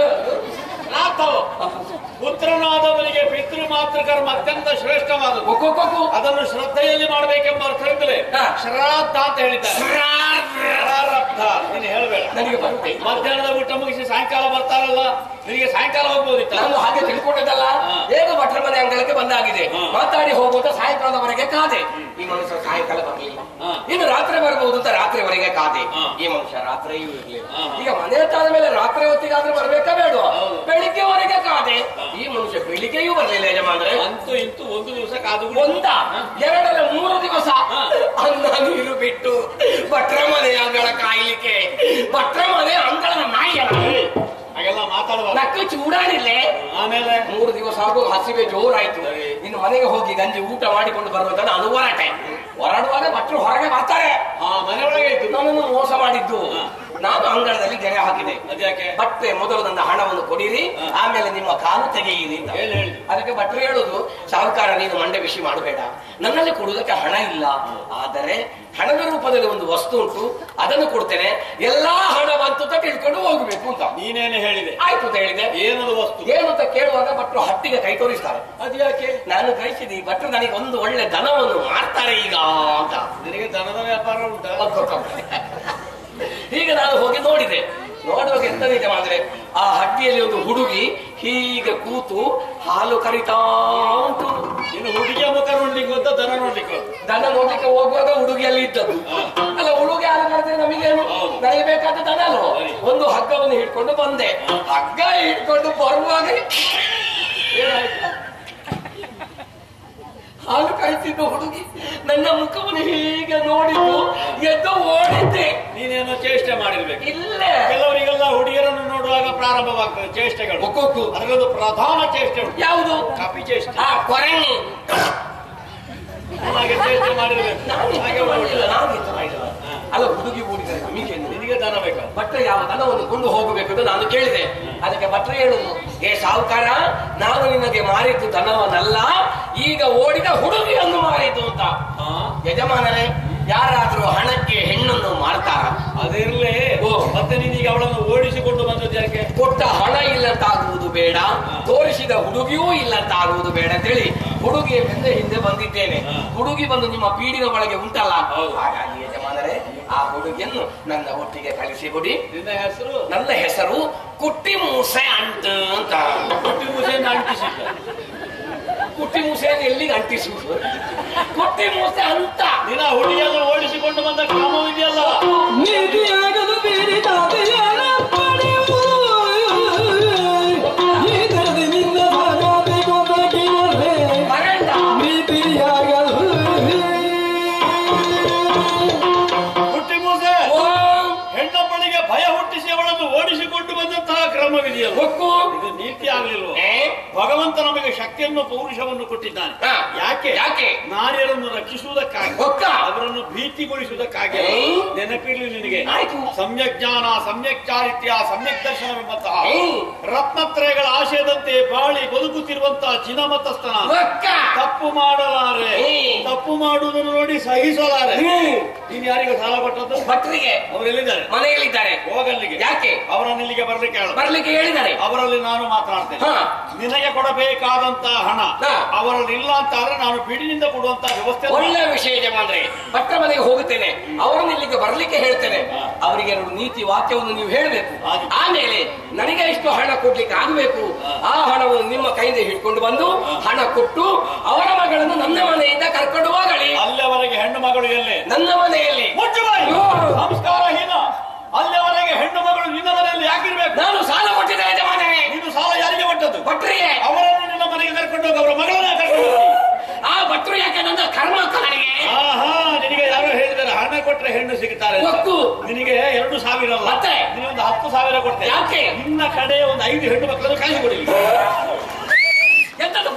ಶ್ರಾದ್ದವು ಪುತ್ರನಾದವನಿಗೆ ಪಿತೃ ಮಾತೃಕರ್ಮ ಅತ್ಯಂತ ಶ್ರೇಷ್ಠವಾದದ್ದು ಒಕ್ಕೊಕ್ಕೊಕ್ಕು ಅದನ್ನು ಶ್ರದ್ಧೆಯಲ್ಲಿ ಮಾಡಬೇಕೆಂಬ ಅರ್ಥದಿಂದಲೇ ಹಾ. ಶ್ರಾದ್ದ ಅಂತ ಹೇಳಿದ್ದಾರೆ ಪ್ರಾರಬ್ಧ ನೀನು ಹೇಳಬೇಡ ನನಗೆ ಬರುತ್ತೆ ಮಧ್ಯಾಹ್ನದ ಊಟ ಮುಗಿಸಿ ಸಾಯಂಕಾಲ ಬರ್ತಾರಲ್ಲ ನಿನಗೆ ಸಾಯಂಕಾಲ ಹೋಗ್ಬೋದಿತ್ತ ನಾನು ಹಾಗೆ ತಿಳ್ಕೊಂಡಿದ್ದಲ್ಲ ಹಾ. ಹೇಗ ಭಟ್ರ ಮನೆ ಅಂಗಳಕ್ಕೆ ಬಂದಾಗಿದೆ ಹಾ. ಮಾತಾಡಿ ಹೋಗುವಂತ ಸಾಯಂಕಾಲದವರೆಗೆ ಕಾದೆ ಈ ಮನುಷ್ಯ ಸಾಯಂಕಾಲ ಬರಲಿಲ್ಲ ಹಾ. ಇನ್ನು ರಾತ್ರಿ ಬರಬಹುದು ಅಂತ ರಾತ್ರಿವರೆಗೆ ಕಾದೆ ಹಾ. ಈ ಮನುಷ್ಯ ರಾತ್ರಿಯೂ ಇರಲಿಲ್ಲ ಹಾ. ಈಗ ಮನೆ ಹತ್ತಾದ ಮೇಲೆ ರಾತ್ರಿ ಹೊತ್ತಿಗಾದ್ರೂ ಬರ್ಬೇಕಾ ಬೇಡ ಹೌದು. ಬೆಳಿಗ್ಗೆವರೆಗೆ ಕಾದೆ ಈ ಮನುಷ್ಯ ಬೆಳಿಗ್ಗೆಯೂ ಬರಲಿಲ್ಲ ಯಜಮಾನ್ರೆ ಅಂತೂ ಇಂತೂ ಒಂದು ದಿವಸ ಕಾದು ಒಂದ ಎರಡರ ಮೂರು ದಿವಸ ಹಾ. ಅನ್ನ ನೀರು ಬಿಟ್ಟು ಭಟ್ರ ಮನೆ ಅಂಗಳ ಕಾಯ್ಲಿಕ್ಕೆ ಭಟ್ರ ಮನೆ ಅಂಗಳದ ನಾಯಿಯಲ್ಲ ಏಯ್, ಹಾಗೆಲ್ಲ ಮಾತಾಡುವ ನಕ್ಕು ಚೂಡಾಡಿಲ್ಲೇ ಆಮೇಲೆ ಮೂರು ದಿವಸ ಆಗೋ ಹಸಿವೆ ಜೋರಾಯ್ತು ಸರಿ. ಇನ್ನು ಮನೆಗೆ ಹೋಗಿ ಗಂಜಿ ಊಟ ಮಾಡಿಕೊಂಡು ಬರುವಾಗ ನಾನು ಹೊರಟೆ ಹೊರಡುವಾಗ ಭಟ್ರು ಹೊರಗೆ ಬರ್ತಾರೆ ಆ ಮನೆ ಒಳಗೆ ಇದ್ದು ನನ್ನನ್ನು ಮೋಸ ಮಾಡಿದ್ದು ನಾನು ಅಂಗಳದಲ್ಲಿ ಗೆರೆ ಹಾಕಿದೆ ಅದ್ಯಾಕೆ ಬಟ್ಟೆ ಮೊದಲು ನನ್ನ ಹಣವನ್ನು ಕೊಡಿರಿ ಆಮೇಲೆ ನಿಮ್ಮ ಕಾಲು ತೆಗೆಯಿರಿ ಅಂತ ಹೇಳಿ ಹೇಳಿ ಅದಕ್ಕೆ ಭಟ್ರು ಹೇಳುದು ಸಾಹುಕಾರ ನೀನು ಮಂಡೆ ಬಿಸಿ ಮಾಡಬೇಡ ನನ್ನಲ್ಲಿ ಕೊಡುವುದಕ್ಕೆ ಹಣ ಇಲ್ಲ ಆದರೆ ಹಣದ ರೂಪದಲ್ಲಿ ಒಂದು ವಸ್ತು ಉಂಟು ಅದನ್ನು ಕೊಡ್ತೇನೆ ಎಲ್ಲಾ ಹಣ ಬಂತು ಅಂತ ತಿಳ್ಕೊಂಡು ಹೋಗ್ಬೇಕು ಅಂತ ನೀನೇನೆ ಹೇಳಿದೆ ಆಯ್ತು ಅಂತ ಹೇಳಿದೆ ಏನದು ವಸ್ತು ಏನು ಅಂತ ಕೇಳುವಾಗ ಭಟ್ರು ಹಟ್ಟಿಗೆ ಕೈ ತೋರಿಸ್ತಾರೆ ಅದ್ಯಾಕೆ ನಾನು ಗ್ರಹಿಸಿದಿ ಭಟ್ರು ನನಗೆ ಒಂದು ಒಳ್ಳೆ ದನವನ್ನು ಮಾರ್ತಾರೆ ಈಗ ಅಂತ ನಿನಗೆ ದನದ ವ್ಯಾಪಾರ ಉಂಟಾ ಹೀಗೆ ನಾನು ಹೋಗಿ ನೋಡಿದೆ ನೋಡುವಾಗ ಎಂತ ನಿಜ ಅಂದ್ರೆ ಆ ಹಟ್ಟಿಯಲ್ಲಿ ಒಂದು ಹುಡುಗಿ ಹೀಗೆ ಕೂತು ಹಾಲು ಕರಿತಾ ಉಂಟು ಇನ್ನು ಹುಡುಗಿಯ ಮುಖ ನೋಡ್ಲಿಕ್ಕೆ ಅಂತ ದನ ನೋಡ್ಲಿಕ್ಕೆ ಹೋದ. ದನ ನೋಡ್ಲಿಕ್ಕೆ ಹೋಗುವಾಗ ಹುಡುಗಿಯಲ್ಲಿ ಇದ್ದದ್ದು ಅಲ್ಲ ಹುಡುಗಿ ಹಾಲು ಕರೆದ್ರೆ ನಮಗೇನು ಹೌದು. ನನಗೆ ಬೇಕಾದ ದನ ಅಲ್ವೋ ಸರಿ. ಒಂದು ಹಗ್ಗವನ್ನು ಹಿಡ್ಕೊಂಡು ಬಂದೆ ಹಗ್ಗ ಹಿಡ್ಕೊಂಡು ಬರುವಾಗ ಏನಾಯ್ತು ಹಾಲು ಕರಿತಿದ್ದ ಹುಡುಗಿ ನನ್ನ ಮುಖವನ್ನು ಹೀಗೆ ನೋಡಿದ್ದು ಎದ್ದು ಓಡಿದ್ದೆ ನೀನೇನೋ ಚೇಷ್ಟೆ ಮಾಡಿರ್ಬೇಕು ಇಲ್ಲ ಕೆಲವರಿಗೆಲ್ಲ ಹುಡುಗಿಯರನ್ನು ನೋಡುವಾಗ ಪ್ರಾರಂಭವಾಗ್ತದೆ ಚೇಷ್ಟೆಗಳು ಒಕ್ಕೊಕ್ಕು ಅದರಲ್ಲೊಂದು ಪ್ರಧಾನ ಚೇಷ್ಟೆ ಉಂಟು ಯಾವುದು ಕಾಪಿ ಚೇಷ್ಟೆ ಆ ಕೊರಂಗಿ ಹಾಗೆ ಚೇಷ್ಟೆ ಮಾಡಿರ್ಬೇಕು ನಾನು ಹಾಗೆ ಹಾಗೆ ಮಾಡಿಲ್ಲ ಮಾಡಿಲ್ಲ ನಾನು ಎಂತ ಮಾಡಿಲ್ಲ ಅಲ್ಲ ಹುಡುಗಿ ಓಡಿದರೆ ನಮಗೇನು ನಿನಗೆ ದನ ಬೇಕಾ ಭಟ್ರ ಯಾವ ದನವನ್ನು ಕೊಂಡು ಹೋಗಬೇಕು ಅಂತ ನಾನು ಕೇಳಿದೆ ಅದಕ್ಕೆ ಭಟ್ರ ಹೇಳುದು ಏ ಸಾಹುಕಾರ ನಾನು ನಿನಗೆ ಮಾರಿದ್ದು ದನವನ್ನಲ್ಲ ಈಗ ಓಡಿದ ಹುಡುಗಿಯನ್ನು ಮಾರಿದ್ದು ಅಂತ ಹಾ ಯಜಮಾನರೇ ಯಾರಾದ್ರೂ ಹಣಕ್ಕೆ ಹೆಣ್ಣನ್ನು ಮಾರ್ತಾರ ಅದಿರ್ಲಿ ಓ. ಮತ್ತೆ ನೀನೀಗ ಅವಳನ್ನು ಓಡಿಸಿಕೊಂಡು ಬಂದದ್ದು ಯಾಕೆ ಕೊಟ್ಟ ಹಣ ಇಲ್ಲಂತಾಗುವುದು ಬೇಡ ತೋರಿಸಿದ ಹುಡುಗಿಯೂ ಇಲ್ಲಂತಾಗುವುದು ಬೇಡ ಅಂತೇಳಿ ಹುಡುಗಿಯ ಬೆಂದ ಹಿಂದೆ ಬಂದಿದ್ದೇನೆ ಹಾ. ಹುಡುಗಿ ಬಂದು ನಿಮ್ಮ ಬೀಡಿನ ಒಳಗೆ ಉಂಟಲ್ಲ ಹೌದು. ಹಾಗಾಗಿ ಯಜಮಾನರೇ ಆ ಹುಡುಗಿಯನ್ನು ನನ್ನ ಒಟ್ಟಿಗೆ ಕಳಿಸಿಕೊಡಿ ನಿನ್ನ ಹೆಸರು ನನ್ನ ಹೆಸರು ಕುಟ್ಟಿ ಮೂಸೆ ಅಂಟ ಅಂತ ಹುಟ್ಟಿ ಮುಸೆಯನ್ನು ಅಂಟಿಸಿದ್ದ ಕುಟ್ಟಿ ಮೂಸೆಯನ್ನು ಎಲ್ಲಿಗೆ ಅಂಟಿಸುವುದು ಕುಟ್ಟಿ ಮೂಸೆ ಅಂತ ನಿನ್ನ ಹುಡುಗಿಯನ್ನು ಓಡಿಸಿಕೊಂಡು ಬಂದ ಕ್ರಮವಿದೆಯಲ್ಲ ನೀತಿಯಾಗದು ಬೀರಿದಾದೆಯನ ಪಡೆಯುವುದು. ಇದರಲ್ಲಿ ನಿನ್ನ ಸಾಗಾದೆ ಕೊಂದಗಿಯರೆ ಬರಂಡ ನೀತಿಯಾಗದು. ಹುಟ್ಟಿ ಮೂಸೆ ಓ, ಹೆಣ್ಣೊಬ್ಬಳಿಗೆ ಭಯ ಹುಟ್ಟಿಸಿ ಅವಳನ್ನು ಓಡಿಸಿಕೊಂಡು ಬಂದಂತಹ ಕ್ರಮವಿದೆಯಲ್ಲ ಹೊಕ್ಕು ಇದು ನೀತಿ ಆಗ್ಲಿಲ್ವ ಏ? ಭಗವಂತ ನಮಗೆ ಶಕ್ತಿಯನ್ನು ಪೌರುಷವನ್ನು ಕೊಟ್ಟಿದ್ದಾನೆ ಹಾ. ಯಾಕೆ ಯಾಕೆ? ನಾರ್ಯರನ್ನು ರಕ್ಷಿಸುವುದಕ್ಕಾಗಿ ಹೊಕ್ಕ ಅವರನ್ನು ಭೀತಿಗೊಳಿಸುವುದಕ್ಕಾಗಿ ಏ? ನೆನಪಿರ್ಲಿ ನಿನಗೆ ಆಯ್ತು. ಸಮ್ಯಕ್ ಜ್ಞಾನ ಸಮ್ಯಕ್ ಚಾರಿತ್ರ್ಯ ಸಮ್ಯಕ್ ದರ್ಶನವೆಂಬಂತಹ ಏ? ರತ್ನತ್ರಯಗಳ ಆಶಯದಂತೆ ಬಾಳಿ ಬದುಕುತ್ತಿರುವಂತಹ ಚಿನಮತಸ್ಥನ ಹೊಕ್ಕ ತಪ್ಪು ಮಾಡಲಾರೆ ಏ? ತಪ್ಪು ಮಾಡುವುದನ್ನು ನೋಡಿ ಸಹಿಸಲಾರೆ ಹ್ಮ್. ನೀನು ಯಾರಿಗೆ ಸಾಲ ಕೊಟ್ಟದ್ದು ಭಟ್ರಿಗೆ ಅವರೆಲ್ಲಿದ್ದಾರೆ ಮನೆಯಲ್ಲಿದ್ದಾರೆ ಹೋಗಲ್ಲಿಗೆ ಯಾಕೆ ಅವರನ್ನು ಇಲ್ಲಿಗೆ ಬರ್ಲಿಕ್ಕೆ ಹೇಳು ಬರ್ಲಿಕ್ಕೆ ಹೇಳಿದ್ದಾರೆ ಅವರಲ್ಲಿ ನಾನು ಮಾತನಾಡ್ತೇನೆ ಹಾ. ನಿನಗೆ ಕೊಡಬೇಕಾದಂತ ಹಣ ಹಾ. ಅವರಲ್ಲಿ ಇಲ್ಲ ಅಂತ ಆದ್ರೆ ನಾನು ಬಿಡಿನಿಂದ ಕೊಡುವಂತ ವ್ಯವಸ್ಥೆ ಒಳ್ಳೆ ವಿಷಯ ಯಜಮಾನ್ರೆ ಭಟ್ರ ಮನೆಗೆ ಹೋಗುತ್ತೇನೆ ಅವರನ್ನು ಇಲ್ಲಿಗೆ ಬರ್ಲಿಕ್ಕೆ ಹೇಳ್ತೇನೆ ಹಾ. ಅವರಿಗೆ ಎರಡು ನೀತಿ ವಾಕ್ಯವನ್ನು ನೀವು ಹೇಳಬೇಕು ಹಾಗೆ. ಆಮೇಲೆ ನನಗೆ ಎಷ್ಟು ಹಣ ಕೊಡ್ಲಿಕ್ಕೆ ಆಗಬೇಕು ಆ ಹಣವನ್ನು ನಿಮ್ಮ ಕೈಯಿಂದ ಹಿಡ್ಕೊಂಡು ಬಂದು ಹಣ ಕೊಟ್ಟು ಅವರ ಮಗಳನ್ನು ನನ್ನ ಮನೆಯಿಂದ ಕರ್ಕೊಂಡು ಹೋಗಲಿ ಅಲ್ಲಿಯವರೆಗೆ ಹೆಣ್ಣು ಮಗಳು ಎಲ್ಲೇ ನನ್ನ ಮನೆಯಲ್ಲಿ ಮುಚ್ಚು ಬಾಯಿ. ಅಯ್ಯೋ. ಸಂಸ್ಕಾರಹೀನ ಅಲ್ಲಿಯವರೆಗೆ ಹೆಣ್ಣು ಮಗಳು ನಿನ್ನ ಮನೆಯಲ್ಲಿ ಯಾಕಿರ್ಬೇಕು ನಾನು ಸಾಲ ಕೊಟ್ಟಿದ್ದೆ ಯಜಮಾನರೇ ನೀನು ಸಾಲ ಯಾರಿಗೆ ಕೊಟ್ಟದ್ದು ಭಟ್ರಿಗೆ ಅವರನ್ನು ನಿನ್ನ ಮನೆಗೆ ಕರ್ಕೊಂಡು ಹೋಗಿ ಅವರ ಮಗಳನ್ನ ಕರ್ಕೊಂಡು ಹೋಗಿ ಆ ಭಟ್ರು ಯಾಕೆ ನನ್ನ ಕರ್ಮ ಕಾಣಿಗೆ ಆಹಾ ನಿನಗೆ ಯಾರೋ ಹೇಳಿದ್ದಾರೆ ಹಣ ಕೊಟ್ರೆ ಹೆಣ್ಣು ಸಿಗುತ್ತಾರೆ ಅಂತ. ಒಕ್ಕು. ನಿನಗೆ ಎರಡು ಸಾವಿರ ಅಲ್ಲ ಮತ್ತೆ? ನಿನಗೊಂದು ಹತ್ತು ಸಾವಿರ ಕೊಡ್ತೇನೆ ಯಾಕೆ? ನಿನ್ನ ಕಡೆ ಒಂದು ಐದು ಹೆಣ್ಣು ಮಕ್ಕಳನ್ನು ಕಳಿಸಿಕೊಡಿ ಎಂತದು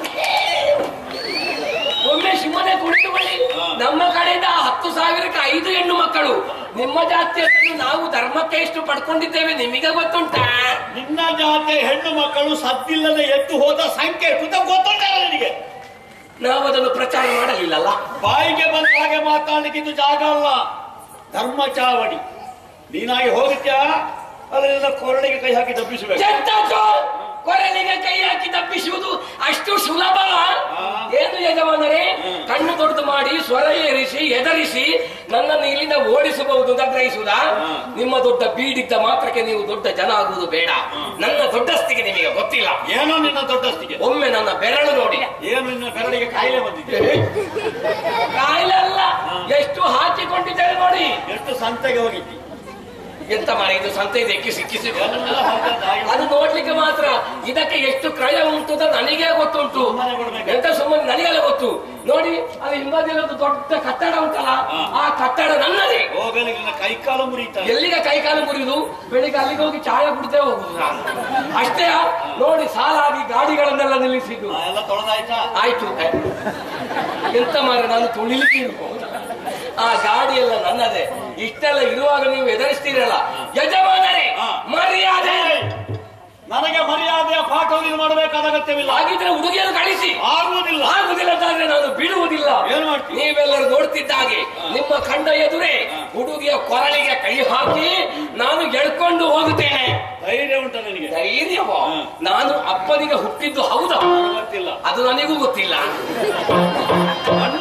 ಒಮ್ಮೆ ಸುಮ್ಮನೆ ಕುಳಿತುಕೊಳ್ಳಿ ಹಾ. ನಮ್ಮ ಕಡೆಯಿಂದ ಹತ್ತು ಸಾವಿರಕ್ಕೆ ಐದು ಹೆಣ್ಣು ಮಕ್ಕಳು ನಿಮ್ಮ ಜಾತಿಯನ್ನು ನಾವು ಧರ್ಮಕ್ಕೆ ಎಷ್ಟು ಪಡ್ಕೊಂಡಿದ್ದೇವೆ ನಿಮಗೆ ಗೊತ್ತುಂಟಾ ನಿನ್ನ ಜಾತಿಯ ಹೆಣ್ಣು ಮಕ್ಕಳು ಸದ್ದಿಲ್ಲದೆ ಎದ್ದು ಹೋದ ಸಂಖ್ಯೆ ಕೃತ ಗೊತ್ತುಂಟಲ್ಲ ನಿನಗೆ ನಾವು ಅದನ್ನು ಪ್ರಚಾರ ಮಾಡಲಿಲ್ಲಲ್ಲ ಬಾಯಿಗೆ ಬಂದ ಹಾಗೆ ಮಾತಾಡ್ಲಿಕ್ಕೆ ಇದು ಜಾಗ ಅಲ್ಲ ಧರ್ಮ ಚಾವಡಿ ನೀನಾಗಿ ಹೋಗುತ್ತ್ಯಾ ಅಲ್ಲಿ ನಿನ್ನ ಕೊರಳಿಗೆ ಕೈ ಹಾಕಿ ತಪ್ಪಿಸಬೇಕು ಎಂತದ್ದು? ಕೊರಳಿಗೆ ಕೈ ಹಾಕಿ ತಪ್ಪಿಸುವುದು ಅಷ್ಟು ಸುಲಭ ಏನು ಯಜಮಾನರೇ ಕಣ್ಣು ದೊಡ್ಡದು ಮಾಡಿ ಸ್ವರ ಏರಿಸಿ ಎದರಿಸಿ ನನ್ನನ್ನು ಇಲ್ಲಿಂದ ಓಡಿಸಬಹುದು ಅಂತ ಗ್ರಹಿಸುವುದಾ ನಿಮ್ಮ ದೊಡ್ಡ ಬೀಡಿದ್ದ ಮಾತ್ರಕ್ಕೆ ನೀವು ದೊಡ್ಡ ಜನ ಆಗುವುದು ಬೇಡ ನನ್ನ ದೊಡ್ಡಸ್ತಿಗೆ ನಿಮಗೆ ಗೊತ್ತಿಲ್ಲ ಏನೋ ನಿನ್ನ ದೊಡ್ಡಸ್ತಿಗೆ ಒಮ್ಮೆ ನನ್ನ ಬೆರಳು ನೋಡಿ ಏನು ನಿನ್ನ ಬೆರಳಿಗೆ ಕಾಯಿಲೆ ಬಂದಿದೆ ಕಾಯಿಲೆ ಅಲ್ಲ ಎಷ್ಟು ಹಾಕಿಕೊಂಡಿದ್ದೇವೆ ನೋಡಿ ಎಷ್ಟು ಸಂತೆಗೆ ಹೋಗಿದ್ದಿ ಎಂತ ಮಾರ ಇದು ಸಂತೆ ಇದಕ್ಕೆ ಸಿಕ್ಕಿಸಿ ಎಲ್ಲ ಹರಟದ್ದು ಹಾಗೆ ಅದು ನೋಡ್ಲಿಕ್ಕೆ ಮಾತ್ರ ಇದಕ್ಕೆ ಎಷ್ಟು ಕ್ರಯ ಉಂಟು ಅಂತ ನನಗೆ ಗೊತ್ತುಂಟು ಸುಮ್ಮನೆ ಕೊಡ್ಬೇಕು. ಎಂತ ಸುಮ್ಮನೆ ನನಗೆಲ್ಲ ಗೊತ್ತು ನೋಡಿ ಅದು ಹಿಂಬದಿಯಲ್ಲಿ ಒಂದು ದೊಡ್ಡ ಕಟ್ಟಡ ಉಂಟಲ್ಲ ಹಾ. ಆ ಕಟ್ಟಡ ನನ್ನದೇ ಹೋಗಲಿ ನಿನ್ನ ಕೈಕಾಲು ಮುರಿತಾರೆ ಎಲ್ಲಿಗೆ ಕೈಕಾಲು ಮುರಿದು ಬೆಳಿಗ್ಗೆ ಅಲ್ಲಿಗೆ ಹೋಗಿ ಚಾಯ ಕುಡಿತೇ ಹೋಗುದು ನಾನು. ಅಷ್ಟೇ ನೋಡಿ ಸಾಲಾಗಿ ಗಾಡಿಗಳನ್ನೆಲ್ಲ ನಿಲ್ಲಿಸಿದ್ದು ಎಲ್ಲ ತೊಳೆದಾಯ್ತಾ ಆಯ್ತು ಎಂತ ಮಾರ ನಾನು ತುಳಿಲಿಕ್ಕೆ ಇರ್ಬೋದು ಆ ಗಾಡಿ ಎಲ್ಲ ನನ್ನದೇ ಇಷ್ಟೆಲ್ಲ ಇರುವಾಗ ನೀವು ಎದುರಿಸ್ತೀರಲ್ಲ ಯಜಮಾನರೇ ಹಾ. ಮರ್ಯಾದೆ ನನಗೆ ಮರ್ಯಾದೆಯ ಪಾಠವನ್ನು ಮಾಡಬೇಕಾದ ಅಗತ್ಯವಿಲ್ಲ ಹಾಗಿದ್ರೆ ಹುಡುಗಿಯನ್ನು ಕಳಿಸಿ ಆಗುವುದಿಲ್ಲ ಆಗುದಿಲ್ಲ ಅಂತಾದ್ರೆ ನಾನು ಬಿಡುವುದಿಲ್ಲ ಏನ್ ಮಾಡ್ತೀವಿ? ನೀವೆಲ್ಲರೂ ನೋಡ್ತಿದ್ದ ಹಾಗೆ ನಿಮ್ಮ ಕಂಡ ಎದುರೇ ಹುಡುಗಿಯ ಕೊರಳಿಗೆ ಕೈ ಹಾಕಿ ನಾನು ಎಳ್ಕೊಂಡು ಹೋಗುತ್ತೇನೆ ಧೈರ್ಯ ಉಂಟ ನಿನಗೆ ಧೈರ್ಯವೋ ಹಾ. ನಾನು ಅಪ್ಪನಿಗೆ ಹುಟ್ಟಿದ್ದು ಹೌದಾ ನನಗೆ ಗೊತ್ತಿಲ್ಲ ಅದು ನನಗೂ ಗೊತ್ತಿಲ್ಲ ಅಣ್ಣ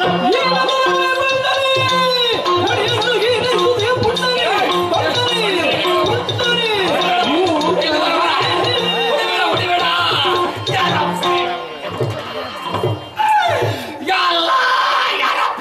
ಹೊಡಿಬೇಡ, ಹೊಡಿಬೇಡ. ಯಾರಪ್ಪ? ಯಲ್ಲ, ಯಾರಪ್ಪ?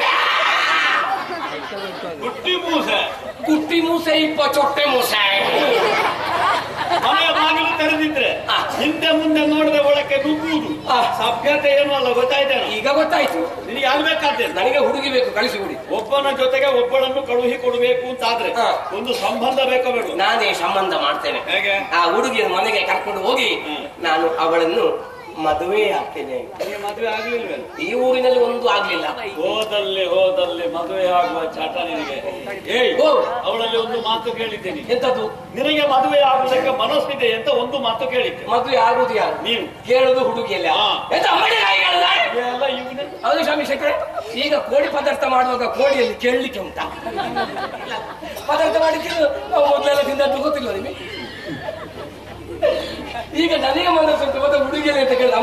ಹುಟ್ಟಿ ಮೂಸೆ ಕುಟ್ಟಿ ಮೂಸೆ ಇಪ್ಪ ಚೊಟ್ಟೆ ಮೂಸೆ ಮನೆಯ ಬಾಗಿಲು ತೆರೆದಿದ್ರೆ ಆ. ಹಿಂದೆ ಮುಂದೆ ನೋಡದೆ ಒಳಕ್ಕೆ ನುಗ್ಗುವುದು ಆ. ಸಭ್ಯತೆ ಏನು ಅಲ್ಲ ಗೊತ್ತಾಯ್ತೇನೆ ಈಗ ಗೊತ್ತಾಯ್ತು ನಿನಗೆ ಆಗ್ಬೇಕಾದ್ರೆ ನನಗೆ ಹುಡುಗಿ ಬೇಕು ಕಳಿಸಿಬಿಡಿ ಒಬ್ಬನ ಜೊತೆಗೆ ಒಬ್ಬಳನ್ನು ಕಳುಹಿ ಕೊಡಬೇಕು ಅಂತಾದ್ರೆ ಆ. ಒಂದು ಸಂಬಂಧ ಬೇಕೋ ಬೇಡ ನಾನೇ ಸಂಬಂಧ ಮಾಡ್ತೇನೆ ಹೇಗೆ ಆ ಹುಡುಗಿಯ ಮನೆಗೆ ಕರ್ಕೊಂಡು ಹೋಗಿ ಹ್ಮ್. ನಾನು ಅವಳನ್ನು ಮದುವೆ ಆಗ್ತೇನೆ ನಿನಗೆ ಮದುವೆ ಆಗ್ಲಿಲ್ವೇನು ಈ ಊರಿನಲ್ಲಿ ಒಂದು ಆಗ್ಲಿಲ್ಲ ಹೋದಲ್ಲಿ ಹೋದಲ್ಲಿ ಮದುವೆ ಆಗುವ ಚಟ ನಿನಗೆ ಏಯ್ ಓ. ಅವಳಲ್ಲಿ ಒಂದು ಮಾತು ಕೇಳಿದ್ದೇನೆ ಎಂತದ್ದು ನಿನಗೆ ಮದುವೆ ಆಗುವುದಕ್ಕೆ ಮನಸ್ಸಿದೆ ಅಂತ ಒಂದು ಮಾತು ಕೇಳಿದ್ದೆ ಮದುವೆ ಆಗುದು ಯಾರು ನೀನು ಕೇಳುದು ಹುಡುಗಿಯಲ್ಲ ಹಾ. ಎಂತ ಅಮ್ಮಡಿ ನಾಯಿಗಳಲ್ಲ? ಎಲ್ಲ ಇವನೇ ಹೌದು ಸ್ವಾಮಿ ಶೆಟ್ಟರೆ ಈಗ ಕೋಳಿ ಪದಾರ್ಥ ಮಾಡುವಾಗ ಕೋಳಿಯಲ್ಲಿ ಕೇಳಲಿಕ್ಕೆ ಉಂಟಾ ಪದಾರ್ಥ ಮಾಡಿದ್ದು ನಾವು ಮೊದಲೆಲ್ಲ ತಿಂದದ್ದು ಗೊತ್ತಿಲ್ಲ ನಿಮಗೆ ಈಗ ನನಗೆ ಮನಸ್ಸು ಉಂಟು ಮತ್ತೆ ಹುಡುಗಿಯಲ್ಲಿ ಅಂತ ಕೇಳ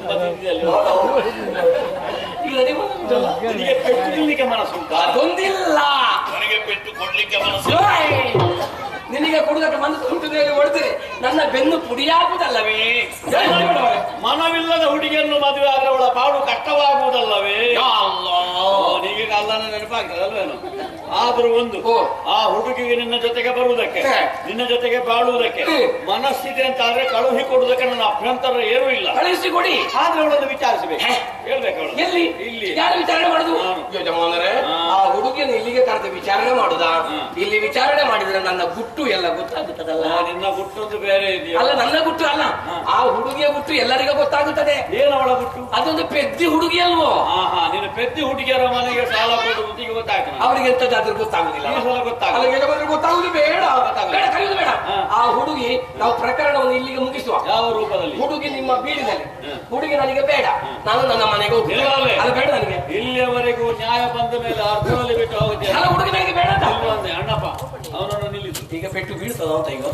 ತುಂಬಾ ತಿಂದಿದೆ ಈಗ ನಡಿ ಬಂದಲ್ಲ. ನಿನಗೆ ಪೆಟ್ಟು ತಿನ್ಲಿಕ್ಕೆ ಮನಸ್ಸುಂಟಾ ಅದೊಂದಿಲ್ಲ ನನಗೆ ಪೆಟ್ಟು ಕೊಡ್ಲಿಕ್ಕೆ ಮನಸ್ಸು ಓಯ್! ನಿನಗೆ ಕೊಡುದಕ್ಕೆ ಮನಸ್ಸು ಉಂಟು ಹೇಳಿ ಹೊಡೆದ್ರೆ ನನ್ನ ಬೆನ್ನು ಪುಡಿಯಾಗುವುದಲ್ಲವೇ ಏನ್ ಮಾಡ್ಬೇಡ ಮಾರ್ರೆ. ಮನವಿಲ್ಲದ ಹುಡುಗಿಯನ್ನು ಮದುವೆ ಆದ್ರೆ ಅವಳ ಪಾಡು ಕಷ್ಟವಾಗುವುದಲ್ಲವೇ ಯಾ ಅಲ್ಲಾ. ನೀವೀಗ ಅಲ್ಲನ ನೆನಪಾಗ್ತದಲ್ವೇನು ಆದ್ರೂ ಒಂದು ಓ. ಆ ಹುಡುಗಿಗೆ ನಿನ್ನ ಜೊತೆಗೆ ಬರುವುದಕ್ಕೆ ಹೇ. ನಿನ್ನ ಜೊತೆಗೆ ಬಾಳುವುದಕ್ಕೆ ಹ್ಮ್. ಮನಸ್ಸಿದೆ ಅಂತ ಆದ್ರೆ ಕಳುಹಿ ಕೊಡುವುದಕ್ಕೆ ನನ್ನ ಅಭ್ಯಂತರ ಏನೂ ಇಲ್ಲ ಕಳಿಸಿ ಕೊಡಿ ಆದ್ರೆ ಅವಳನ್ನು ವಿಚಾರಿಸಬೇಕು ಹೇ. ಹೇಳ್ಬೇಕು ಅವಳು ಎಲ್ಲಿ ಇಲ್ಲಿ ಯಾರು ವಿಚಾರಣೆ ಮಾಡುದು ನಾನು. ಯಜಮಾನರೇ ಹಾ. ಆ ಹುಡುಗಿಯನ್ನು ಇಲ್ಲಿಗೆ ಕರೆದು ವಿಚಾರಣೆ ಮಾಡುದಾ ಹಾ. ಇಲ್ಲಿ ವಿಚಾರಣೆ ಮಾಡಿದ್ರೆ ನನ್ನ ಗುಟ್ಟು ಎಲ್ಲ ಗೊತ್ತಾಗುತ್ತದಲ್ಲ ಆ, ನಿನ್ನ ಗುಟ್ಟೊಂದು ಬೇರೆ ಇದೆಯಾ ಅಲ್ಲ ನನ್ನ ಗುಟ್ಟು ಅಲ್ಲ ಹಾ. ಆ ಹುಡುಗಿಯ ಗುಟ್ಟು ಎಲ್ಲರಿಗೂ ಗೊತ್ತಾಗುತ್ತದೆ ಏನು ಅವಳ ಗುಟ್ಟು ಅದೊಂದು ಪೆದ್ದಿ ಹುಡುಗಿ ಅಲ್ವೋ ಹಾ ಹಾ ನೀನು ಪೆದ್ದಿ ಹುಡುಗಿಯರ ಮನೆಗೆ ಸಾಲ ಕೊಡುವುದು ಈಗ ಗೊತ್ತಾಯ್ತು ನನಗೆ. ಅವರಿಗೆ ಎಂತದಾದ್ರೂ ಗೊತ್ತಾಗುದಿಲ್ಲ ಈ ಸಲ ಗೊತ್ತಾಗಲ್ಲ. ಅಲ್ಲ ಯಜಮಾನರಿಗೆ ಗೊತ್ತಾಗುದು ಬೇಡ ಗೊತ್ತಾಗಲ್ಲ. ಬೇಡ ಕರೆಯುವುದು ಬೇಡ ಹಾ. ಆ ಹುಡುಗಿ ನಾವು ಪ್ರಕರಣವನ್ನು ಇಲ್ಲಿಗೆ ಮುಗಿಸುವ ಯಾವ ರೂಪದಲ್ಲಿ ಹುಡುಗಿ ನಿಮ್ಮ ಬೀಡಿನಲ್ಲಿ ಹ್ಮ್. ಹುಡುಗಿ ನನಗೆ ಬೇಡ ನಾನು ನನ್ನ ಮನೆಗೆ ಹೋಗ್ತೇನೆ ಇಲ್ಲವೇ? ಅದು ಬೇಡ ನನಗೆ ಇಲ್ಲಿಯವರೆಗೂ ನ್ಯಾಯ ಬಂದ ಮೇಲೆ ಅರ್ಧದಲ್ಲಿ ಬಿಟ್ಟು ಹೋಗುತ್ತೆ ಅಲ್ಲ ಹುಡುಗಿ ನನಗೆ ಬೇಡ ಅಂತ ಇಲ್ವಂದೆ ಅಣ್ಣಪ್ಪ ಅವನನ್ನು ನಿಲ್ಲಿಸು ಈಗ ಪೆಟ್ಟು ಬೀಳ್ತದ ಅಂತ ಈಗ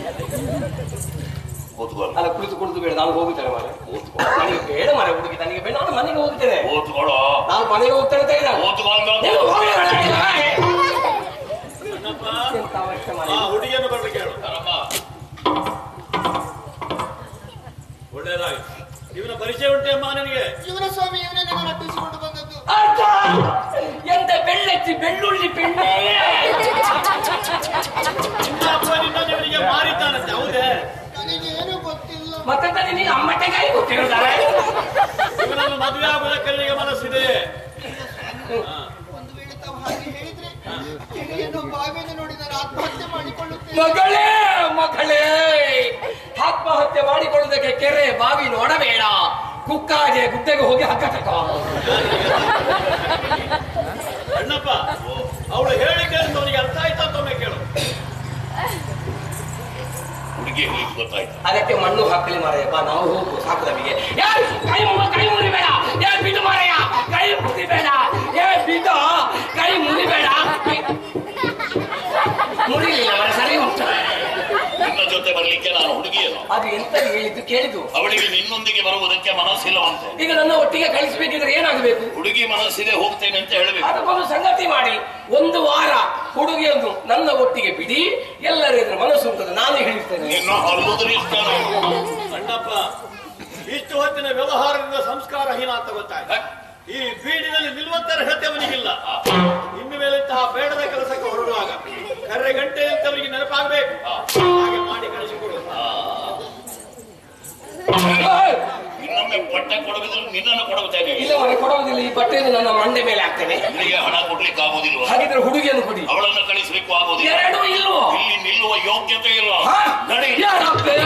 ಓದ್ಕೊಳ್ಳ ಅಲ್ಲ ಕುಳಿತು ಕುಳಿತು ಬೇಡ ನಾನು ಹೋಗುತ್ತೇನೆ ಮನೆ ನನಗೆ ಬೇಡ ಮನೆ ಹುಡುಗಿ ನನಗೆ ಬೇಡ ನಾನು ಮನೆಗೆ ಹೋಗ್ತೇನೆ ಓದ್ಕೊಳ್ಳೋ ನಾನು ಮನೆಗೆ ಹೋಗ್ತೇನೆ ಅಂತ ಹೇಳಿದ. ಓದ್ಕೊಂಡು ನೀವು ಹೋಗಿ ಬೇಡ, ಇಲ್ಲ. ಅಣ್ಣಪ್ಪ ಎಂತ ಅವಸ್ಥೆ ಮನೆ. ಆ ಹುಡುಗಿಯನ್ನು ಬರ್ಲಿಕ್ಕೆ ಹೇಳು ಒಳ್ಳೇದಾಗಿ ಇವನ ಪರಿಚಯ ಉಂಟೆ ಅಮ್ಮ ನಿನಗೆ ಇವನ ಸ್ವಾಮಿ ಇವನೇ ನನ್ನ ಅಟ್ಟಿಸಿಕೊಂಡು ಬಂದದ್ದು ಅರ್ಥ! ಎಂತ ಬೆಳ್ಳೆಚ್ಚಿ ಬೆಳ್ಳುಳ್ಳಿ ಬೆಣ್ಣೆ ನಿನ್ನ ಅಪ್ಪ ನಿನ್ನ ಇವನಿಗೆ ಮಾರಿದ್ದಾನಂತೆ ಹೌದೇ ನನಗೆ ಏನು ಗೊತ್ತಿಲ್ಲ ಮತ್ತೆ ತಾನೇ ನೀನು ಅಮ್ಮಟ್ಟೆ ಕೈ ಗೊತ್ತಿರುತ್ತಾರೆ ಇವನನ್ನು ಮದುವೆ ಆಗುವುದಕ್ಕೆ ನಿನಗೆ ಮನಸ್ಸಿದೆ ಹಾ. ಒಂದು ವೇಳೆ ತಾವು ಹಾಗೆ ಹೇಳಿದ್ರೆ ಕೆರೆಯನ್ನು ಬಾವಿಯನ್ನು ನೋಡಿ ನಾನು ಆತ್ಮಹತ್ಯೆ ಮಾಡಿಕೊಳ್ಳುತ್ತೇನೆ ಮಗಳೇ ಮಗಳೇ ಆತ್ಮಹತ್ಯೆ ಮಾಡಿಕೊಳ್ಳುವುದಕ್ಕೆ ಕೆರೆ ಬಾವಿ ನೋಡಬೇಡ ಕುಕ್ಕಾಗೆ ಗುಡ್ಡೆಗೆ ಹೋಗಿ ಹಗ್ಗ ತಗೋ ಅಣ್ಣಪ್ಪ ಅವಳು ಹೇಳಿಕೆ ಅಂತ ಅವನಿಗೆ ಅರ್ಥ ಆಯ್ತಾ ಅಂತ ಒಮ್ಮೆ ಕೇಳು ಹುಡುಗಿ ಹೇಳಿದ್ದು ಗೊತ್ತಾಯ್ತು ಅದಕ್ಕೆ ಮಣ್ಣು ಹಾಕಲಿ ಮಾರಯ್ಯ ಬಾ ನಾವು ಹೋಗು ಸಾಕು ನಮಗೆ ಏ, ಕೈ ಮು- ಕೈ ಮುರಿಬೇಡ ಏ ಬಿಡು ಮಾರಯ್ಯ ಕೈ ಮುರಿಬೇಡ ಏ ಬಿಡು ಕೈ ಮುರಿಬೇಡ ಮುರಿಲಿಲ್ಲ ಮರ ಸರಿ ಉಂಟು ನಿನ್ನ ಜೊತೆ ಬರ್ಲಿಕ್ಕೆ ನಾನು ಹುಡುಗಿಯನು ಅದು ಎಂತ ಹೇಳಿದ್ದು ಕೇಳಿದ್ದು ಅವಳಿಗೆ ನಿನ್ನೊಂದಿಗೆ ಬರುವುದಕ್ಕೆ ಮನಸ್ಸಿಲ್ಲವಂತೆ ಈಗ ನನ್ನ ಒಟ್ಟಿಗೆ ಕಳಿಸಬೇಕಿದ್ರೆ ಏನಾಗಬೇಕು ಹುಡುಗಿ ಮನಸ್ಸಿದೆ ಹೋಗ್ತೇನೆ ಅಂತ ಹೇಳಬೇಕು ಅದಕ್ಕೊಂದು ಸಂಗತಿ ಮಾಡಿ ಒಂದು ವಾರ ಹುಡುಗಿಯನ್ನು ನನ್ನ ಒಟ್ಟಿಗೆ ಬಿಡಿ ಎಲ್ಲರ ಎದುರು ಮನಸ್ಸು ಉಂಟದು ನಾನೇ ಹೇಳ್ತೇನೆ ನಿನ್ನ ಹಲ್ಲುದ್ರೆ ಇರ್ತಾನೆ ಅಣ್ಣಪ್ಪ ಇಷ್ಟು ಹೊತ್ತಿನ ವ್ಯವಹಾರದಿಂದ ಸಂಸ್ಕಾರಹೀನ ಅಂತ ಗೊತ್ತಾಯ್ತು ಈ ಬೀಡಿನಲ್ಲಿ ನಿಲ್ಲುವಂತ ಅರ್ಹತೆ ಅವನಿಗಿಲ್ಲ ಇನ್ನು ಮೇಲೆ ಇಂತಹ ಬೇಡದ ಕೆಲಸಕ್ಕೆ ಹೊರಡುವಾಗ ಕರ್ರೆ ಗಂಟೆ ಅಂತವರಿಗೆ ನೆನಪಾಗಬೇಕು ಹಾಗೆ ಮಾಡಿ ಕಳಿಸಿಕೊಡು ಏಯ್! ಇನ್ನೊಮ್ಮೆ ಬಟ್ಟೆ ಕೊಡಬೇಕಿದ್ರೆ ನಿನ್ನನ್ನು ಕೊಡುತ್ತೇನೆ ಇಲ್ಲ ಮನೆ ಕೊಡುವುದಿಲ್ಲ ಈ ಬಟ್ಟೆಯನ್ನು ನನ್ನ ಮಂಡೆ ಮೇಲೆ ಹಾಕ್ತೇನೆ ನಿನಗೆ ಹಣ ಕೊಡ್ಲಿಕ್ಕೆ ಆಗುದಿಲ್ವ ಹಾಗಿದ್ರೆ ಹುಡುಗಿಯನ್ನು ಕೊಡಿ ಅವಳನ್ನು ಕಳಿಸ್ಲಿಕ್ಕೂ ಆಗುದಿಲ್ಲ ಎರಡೂ ಇಲ್ವೋ ಇಲ್ಲಿ ನಿಲ್ಲುವ ಯೋಗ್ಯತೆ ಇಲ್ಲ ಹಾ? ನಡಿ ಯಾರಪ್ಪೇ?